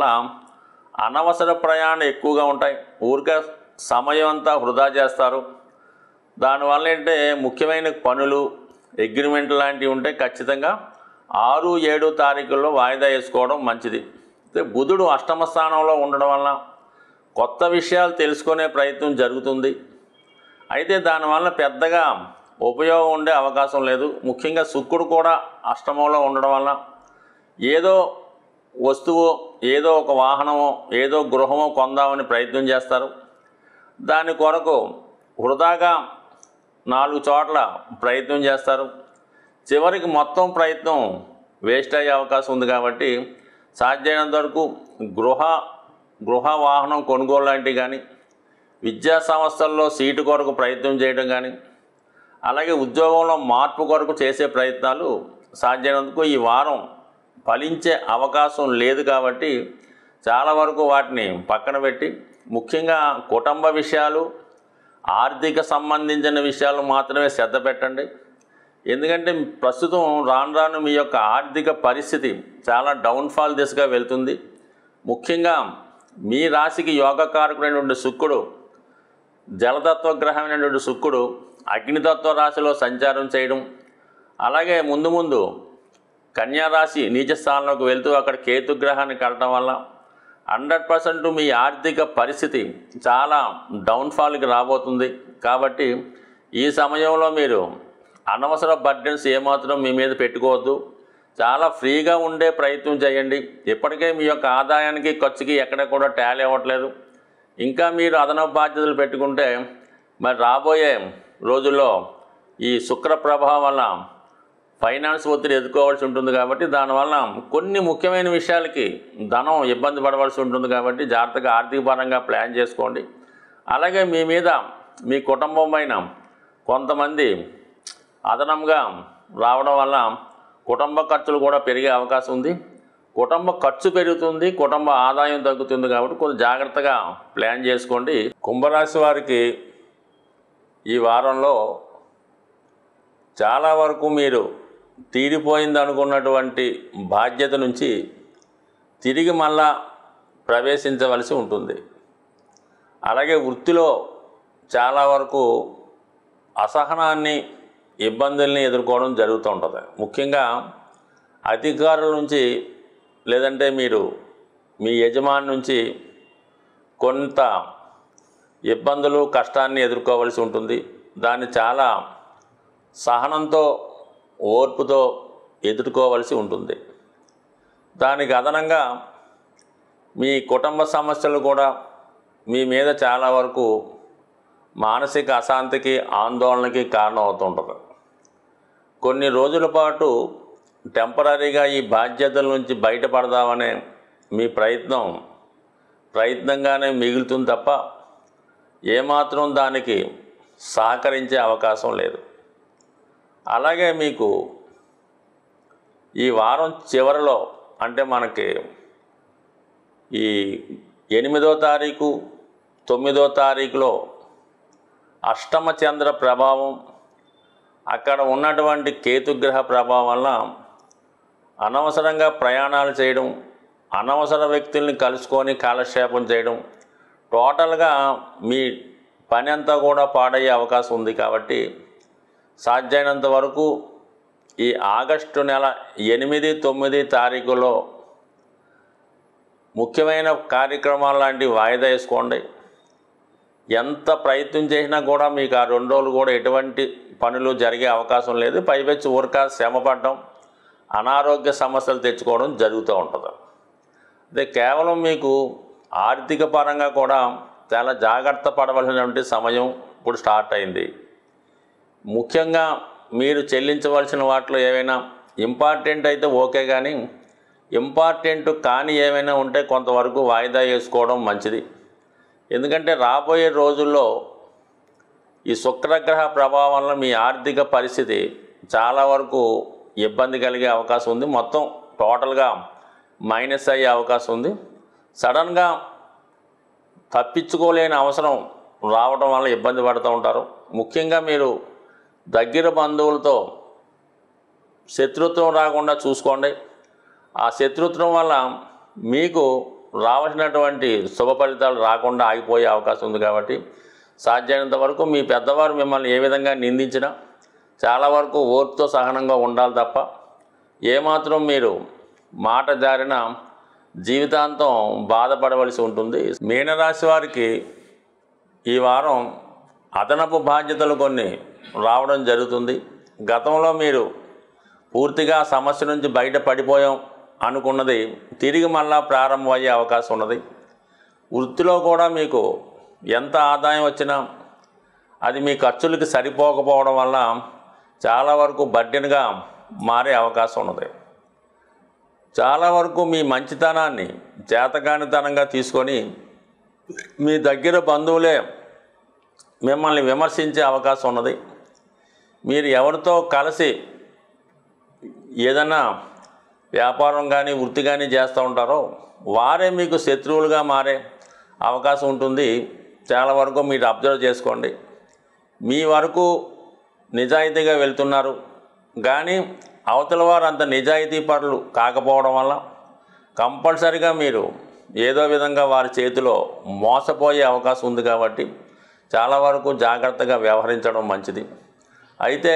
అనవసర ప్రయాణం ఎక్కువగా ఉంటాయి ఊరికే సమయం అంతా వృధా చేస్తారు దానివల్ల ఏంటంటే ముఖ్యమైన పనులు అగ్రిమెంట్ లాంటివి ఉంటే ఖచ్చితంగా ఆరు ఏడు తారీఖుల్లో వాయిదా వేసుకోవడం మంచిది అయితే బుధుడు అష్టమ స్థానంలో ఉండడం వల్ల కొత్త విషయాలు తెలుసుకునే ప్రయత్నం జరుగుతుంది అయితే దానివల్ల పెద్దగా ఉపయోగం ఉండే అవకాశం లేదు ముఖ్యంగా శుక్రుడు కూడా అష్టమంలో ఉండడం వల్ల ఏదో వస్తువు ఏదో ఒక వాహనమో ఏదో గృహమో కొందామని ప్రయత్నం చేస్తారు దాని కొరకు వృధాగా నాలుగు చోట్ల ప్రయత్నం చేస్తారు చివరికి మొత్తం ప్రయత్నం వేస్ట్ అయ్యే అవకాశం ఉంది కాబట్టి సాధ్యమైనంత వరకు గృహ గృహ వాహనం కొనుగోలు లాంటివి కానీ విద్యా సంస్థల్లో సీటు కొరకు ప్రయత్నం చేయడం కానీ అలాగే ఉద్యోగంలో మార్పు కొరకు చేసే ప్రయత్నాలు సాధ్యమైనందుకు ఈ వారం ఫలించే అవకాశం లేదు కాబట్టి చాలా వరకు వాటిని పక్కన పెట్టి ముఖ్యంగా కుటుంబ విషయాలు ఆర్థిక సంబంధించిన విషయాలు మాత్రమే శ్రద్ధ పెట్టండి ఎందుకంటే ప్రస్తుతం రాను రాను మీ యొక్క ఆర్థిక పరిస్థితి చాలా డౌన్ఫాల్ దిశగా వెళ్తుంది ముఖ్యంగా మీ రాశికి యోగకారకుడైనటువంటి శుక్రుడు జలతత్వ గ్రహమైనటువంటి శుక్రుడు అగ్నితత్వ రాశిలో సంచారం చేయడం అలాగే ముందు ముందు కన్యా రాశి నీచ స్థానంలోకి వెళ్తూ అక్కడ కేతుగ్రహాన్ని కలటం వల్ల హండ్రెడ్ పర్సెంట్ మీ ఆర్థిక పరిస్థితి చాలా డౌన్ఫాల్కి రాబోతుంది కాబట్టి ఈ సమయంలో మీరు అనవసర బర్డెన్స్ ఏమాత్రం మీ మీద పెట్టుకోవద్దు చాలా ఫ్రీగా ఉండే ప్రయత్నం చేయండి ఇప్పటికే మీ యొక్క ఆదాయానికి ఖర్చుకి ఎక్కడ కూడా టాలీ అవ్వట్లేదు ఇంకా మీరు అదనపు బాధ్యతలు పెట్టుకుంటే మరి రాబోయే రోజుల్లో ఈ శుక్ర ప్రభావం వల్ల ఫైనాన్స్ ఒత్తిడి ఎదుర్కోవాల్సి ఉంటుంది కాబట్టి దానివల్ల కొన్ని ముఖ్యమైన విషయాలకి ధనం ఇబ్బంది పడవలసి ఉంటుంది కాబట్టి జాగ్రత్తగా ఆర్థిక పరంగా ప్లాన్ చేసుకోండి అలాగే మీ మీద మీ కుటుంబం పైన కొంతమంది అదనంగా రావడం వల్ల కుటుంబ ఖర్చులు కూడా పెరిగే అవకాశం ఉంది కుటుంబ ఖర్చు పెరుగుతుంది కుటుంబ ఆదాయం తగ్గుతుంది కాబట్టి కొంచెం జాగ్రత్తగా ప్లాన్ చేసుకోండి కుంభరాశి వారికి ఈ వారంలో చాలా వరకు మీరు తీరిపోయింది అనుకున్నటువంటి బాధ్యత నుంచి తిరిగి మళ్ళా ప్రవేశించవలసి ఉంటుంది అలాగే వృత్తిలో చాలా వరకు అసహనాన్ని ఇబ్బందుల్ని ఎదుర్కోవడం జరుగుతూ ఉంటుంది ముఖ్యంగా అధికారుల నుంచి లేదంటే మీరు మీ యజమాని నుంచి కొంత ఇబ్బందులు కష్టాన్ని ఎదుర్కోవలసి ఉంటుంది దాన్ని చాలా సహనంతో ఓర్పుతో ఎదుర్కోవలసి ఉంటుంది దానికి అదనంగా మీ కుటుంబ సమస్యలు కూడా మీ మీద చాలా వరకు మానసిక అశాంతికి ఆందోళనకి కారణం అవుతుంటుంది కొన్ని రోజుల పాటు టెంపరీగా ఈ బాధ్యతల నుంచి బయటపడదామనే మీ ప్రయత్నం ప్రయత్నంగానే మిగులుతుంది తప్ప ఏమాత్రం దానికి సహకరించే అవకాశం లేదు అలాగే మీకు ఈ వారం చివరిలో అంటే మనకి ఈ ఎనిమిదో తారీఖు తొమ్మిదో తారీఖులో అష్టమ చంద్ర ప్రభావం అక్కడ ఉన్నటువంటి కేతుగ్రహ ప్రభావం వల్ల అనవసరంగా ప్రయాణాలు చేయడం అనవసర వ్యక్తుల్ని కలుసుకొని కాలక్షేపం చేయడం టోటల్గా మీ పని అంతా కూడా పాడయ్యే అవకాశం ఉంది కాబట్టి సాధ్యమైనంత వరకు ఈ ఆగస్టు నెల ఎనిమిది తొమ్మిది తారీఖులో ముఖ్యమైన కార్యక్రమాలు లాంటివి వాయిదా వేసుకోండి ఎంత ప్రయత్నం చేసినా కూడా మీకు ఆ రెండు రోజులు కూడా ఎటువంటి పనులు జరిగే అవకాశం లేదు పైపెచ్చి ఊరక శ్రమ పడడం అనారోగ్య సమస్యలు తెచ్చుకోవడం జరుగుతూ ఉంటుంది అదే కేవలం మీకు ఆర్థిక పరంగా కూడా చాలా జాగ్రత్త పడవలసినటువంటి సమయం ఇప్పుడు స్టార్ట్ అయింది ముఖ్యంగా మీరు చెల్లించవలసిన వాటిలో ఏవైనా ఇంపార్టెంట్ అయితే ఓకే కానీ ఇంపార్టెంట్ కాని ఏమైనా ఉంటే కొంతవరకు వాయిదా వేసుకోవడం మంచిది ఎందుకంటే రాబోయే రోజుల్లో ఈ శుక్రగ్రహ ప్రభావం వల్ల మీ ఆర్థిక పరిస్థితి చాలా వరకు ఇబ్బంది కలిగే అవకాశం ఉంది మొత్తం టోటల్గా మైనస్ అయ్యే అవకాశం ఉంది సడన్గా తప్పించుకోలేని అవసరం రావడం వల్ల ఇబ్బంది పడుతూ ఉంటారు ముఖ్యంగా మీరు దగ్గర బంధువులతో శత్రుత్వం రాకుండా చూసుకోండి ఆ శత్రుత్వం వల్ల మీకు రావాల్సినటువంటి శుభ ఫలితాలు రాకుండా ఆగిపోయే అవకాశం ఉంది కాబట్టి సాధ్యమైనంత వరకు మీ పెద్దవారు మిమ్మల్ని ఏ విధంగా నిందించినా చాలా వరకు ఓర్పుతో సహనంగా ఉండాలి తప్ప ఏమాత్రం మీరు మాట జారిన జీవితాంతం బాధపడవలసి ఉంటుంది మీనరాశి వారికి ఈ వారం అదనపు బాధ్యతలు కొన్ని రావడం జరుగుతుంది గతంలో మీరు పూర్తిగా ఆ సమస్య నుంచి బయట పడిపోయాం అనుకున్నది తిరిగి మళ్ళా ప్రారంభమయ్యే అవకాశం ఉన్నది వృత్తిలో కూడా మీకు ఎంత ఆదాయం వచ్చినా అది మీ ఖర్చులకి సరిపోకపోవడం వల్ల చాలా వరకు బడ్డెన్గా మారే అవకాశం ఉన్నది చాలా వరకు మీ మంచితనాన్ని చేతకానితనంగా తీసుకొని మీ దగ్గర బంధువులే మిమ్మల్ని విమర్శించే అవకాశం ఉన్నది మీరు ఎవరితో కలిసి ఏదైనా వ్యాపారం కానీ వృత్తి కానీ చేస్తూ ఉంటారో వారే మీకు శత్రువులుగా మారే అవకాశం ఉంటుంది చాలా వరకు మీరు అబ్జర్వ్ చేసుకోండి మీ వరకు నిజాయితీగా వెళ్తున్నారు కానీ అవతల వారు అంత నిజాయితీ పరులు కాకపోవడం వల్ల కంపల్సరిగా మీరు ఏదో విధంగా వారి చేతిలో మోసపోయే అవకాశం ఉంది కాబట్టి చాలా వరకు జాగ్రత్తగా వ్యవహరించడం మంచిది అయితే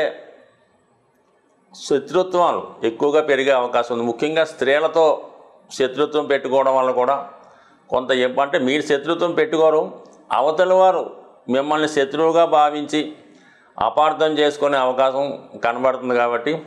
శత్రుత్వాలు ఎక్కువగా పెరిగే అవకాశం ఉంది ముఖ్యంగా స్త్రీలతో శత్రుత్వం పెట్టుకోవడం వల్ల కూడా కొంత ఇబ్బ- అంటే మీరు శత్రుత్వం పెట్టుకోరు అవతల వారు మిమ్మల్ని శత్రువుగా భావించి అపార్థం చేసుకునే అవకాశం కనబడుతుంది కాబట్టి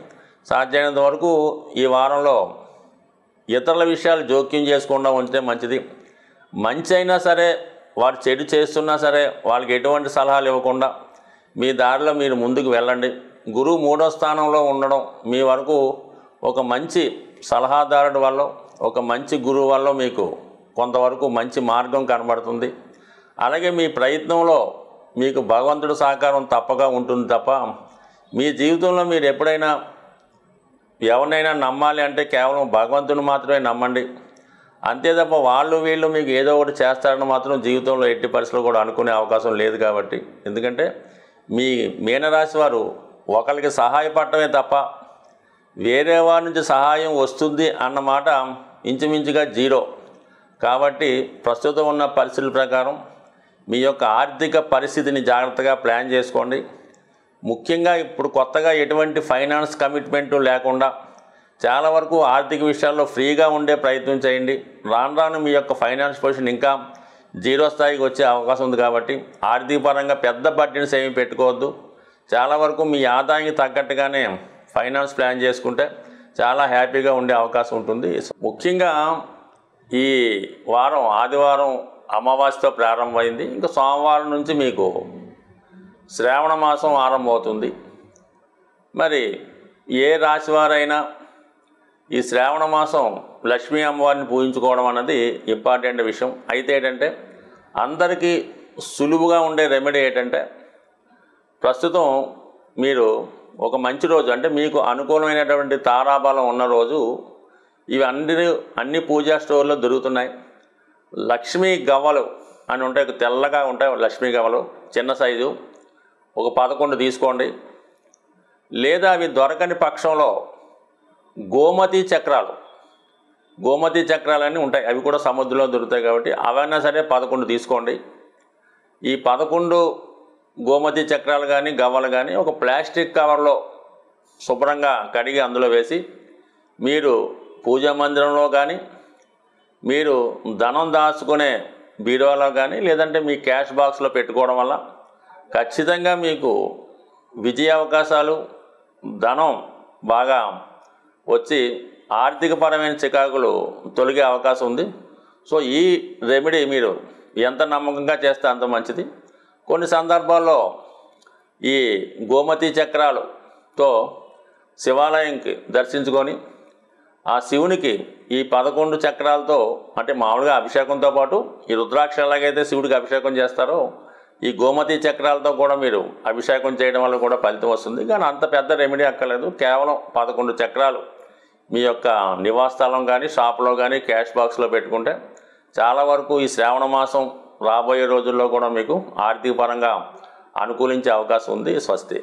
సాధ్యమైనంత వరకు ఈ వారంలో ఇతరుల విషయాలు జోక్యం చేసుకుండా ఉంటే మంచిది మంచి అయినా సరే వారు చెడు చేస్తున్నా సరే వాళ్ళకి ఎటువంటి సలహాలు ఇవ్వకుండా మీ దారిలో మీరు ముందుకు వెళ్ళండి గురువు మూడో స్థానంలో ఉండడం మీ వరకు ఒక మంచి సలహాదారుడి వల్ల ఒక మంచి గురువు వల్ల మీకు కొంతవరకు మంచి మార్గం కనబడుతుంది అలాగే మీ ప్రయత్నంలో మీకు భగవంతుడి సహకారం తప్పగా ఉంటుంది తప్ప మీ జీవితంలో మీరు ఎప్పుడైనా ఎవరినైనా నమ్మాలి అంటే కేవలం భగవంతుని మాత్రమే నమ్మండి అంతే తప్ప వాళ్ళు వీళ్ళు మీకు ఏదో ఒకటి చేస్తారని మాత్రం జీవితంలో ఎట్టి పరిస్థితుల్లో కూడా అనుకునే అవకాశం లేదు కాబట్టి ఎందుకంటే మీ మీనరాశి వారు ఒకరికి సహాయపడటమే తప్ప వేరే వారి నుంచి సహాయం వస్తుంది అన్నమాట ఇంచుమించుగా జీరో కాబట్టి ప్రస్తుతం ఉన్న పరిస్థితుల ప్రకారం మీ యొక్క ఆర్థిక పరిస్థితిని జాగ్రత్తగా ప్లాన్ చేసుకోండి ముఖ్యంగా ఇప్పుడు కొత్తగా ఎటువంటి ఫైనాన్స్ కమిట్మెంట్ లేకుండా చాలా వరకు ఆర్థిక విషయాల్లో ఫ్రీగా ఉండే ప్రయత్నం చేయండి రాను రాను మీ యొక్క ఫైనాన్స్ పొజిషన్ ఇంకా జీరో స్థాయికి వచ్చే అవకాశం ఉంది కాబట్టి ఆర్థిక పరంగా పెద్ద బడ్జెట్స్ ఏమీ పెట్టుకోవద్దు చాలా వరకు మీ ఆదాయానికి తగ్గట్టుగానే ఫైనాన్స్ ప్లాన్ చేసుకుంటే చాలా హ్యాపీగా ఉండే అవకాశం ఉంటుంది ముఖ్యంగా ఈ వారం ఆదివారం అమావాస్యతో ప్రారంభమైంది ఇంకా సోమవారం నుంచి మీకు శ్రావణ మాసం ఆరంభమవుతుంది మరి ఏ రాశి వారైనా ఈ శ్రావణ మాసం లక్ష్మీ అమ్మవారిని పూజించుకోవడం అన్నది ఇంపార్టెంట్ విషయం అయితే ఏంటంటే అందరికీ సులువుగా ఉండే రెమెడీ ఏంటంటే ప్రస్తుతం మీరు ఒక మంచి రోజు అంటే మీకు అనుకూలమైనటువంటి తారాబలం ఉన్న రోజు ఇవి అన్ని అన్ని పూజా స్టోర్లో దొరుకుతున్నాయి లక్ష్మీ గవ్వలు అని ఉంటాయి తెల్లగా ఉంటాయి లక్ష్మీ గవ్వలు చిన్న సైజు ఒక పదకొండు తీసుకోండి లేదా అవి దొరకని పక్షంలో గోమతి చక్రాలు గోమతి చక్రాలన్నీ ఉంటాయి అవి కూడా సముద్రంలో దొరుకుతాయి కాబట్టి అవైనా సరే పదకొండు తీసుకోండి ఈ పదకొండు గోమతి చక్రాలు కానీ గవ్వలు కానీ ఒక ప్లాస్టిక్ కవర్లో శుభ్రంగా కడిగి అందులో వేసి మీరు పూజా మందిరంలో కానీ మీరు ధనం దాచుకునే బీరువాలో కానీ లేదంటే మీ క్యాష్ బాక్స్లో పెట్టుకోవడం వల్ల ఖచ్చితంగా మీకు విజయ అవకాశాలు ధనం బాగా వచ్చి ఆర్థికపరమైన చికాకులు తొలగే అవకాశం ఉంది సో ఈ రెమెడీ మీరు ఎంత నమ్మకంగా చేస్తే అంత మంచిది కొన్ని సందర్భాల్లో ఈ గోమతి చక్రాలతో శివాలయంకి దర్శించుకొని ఆ శివునికి ఈ పదకొండు చక్రాలతో అంటే మామూలుగా అభిషేకంతో పాటు ఈ రుద్రాక్ష ఎలాగైతే శివుడికి అభిషేకం చేస్తారో ఈ గోమతి చక్రాలతో కూడా మీరు అభిషేకం చేయడం వల్ల కూడా ఫలితం వస్తుంది కానీ అంత పెద్ద రెమెడీ అక్కర్లేదు కేవలం పదకొండు చక్రాలు మీ యొక్క నివాస స్థలం కానీ షాప్లో కానీ క్యాష్ బాక్స్లో పెట్టుకుంటే చాలా వరకు ఈ శ్రావణ మాసం రాబోయే రోజుల్లో కూడా మీకు ఆర్థిక పరంగా అనుకూలించే అవకాశం ఉంది స్వస్తి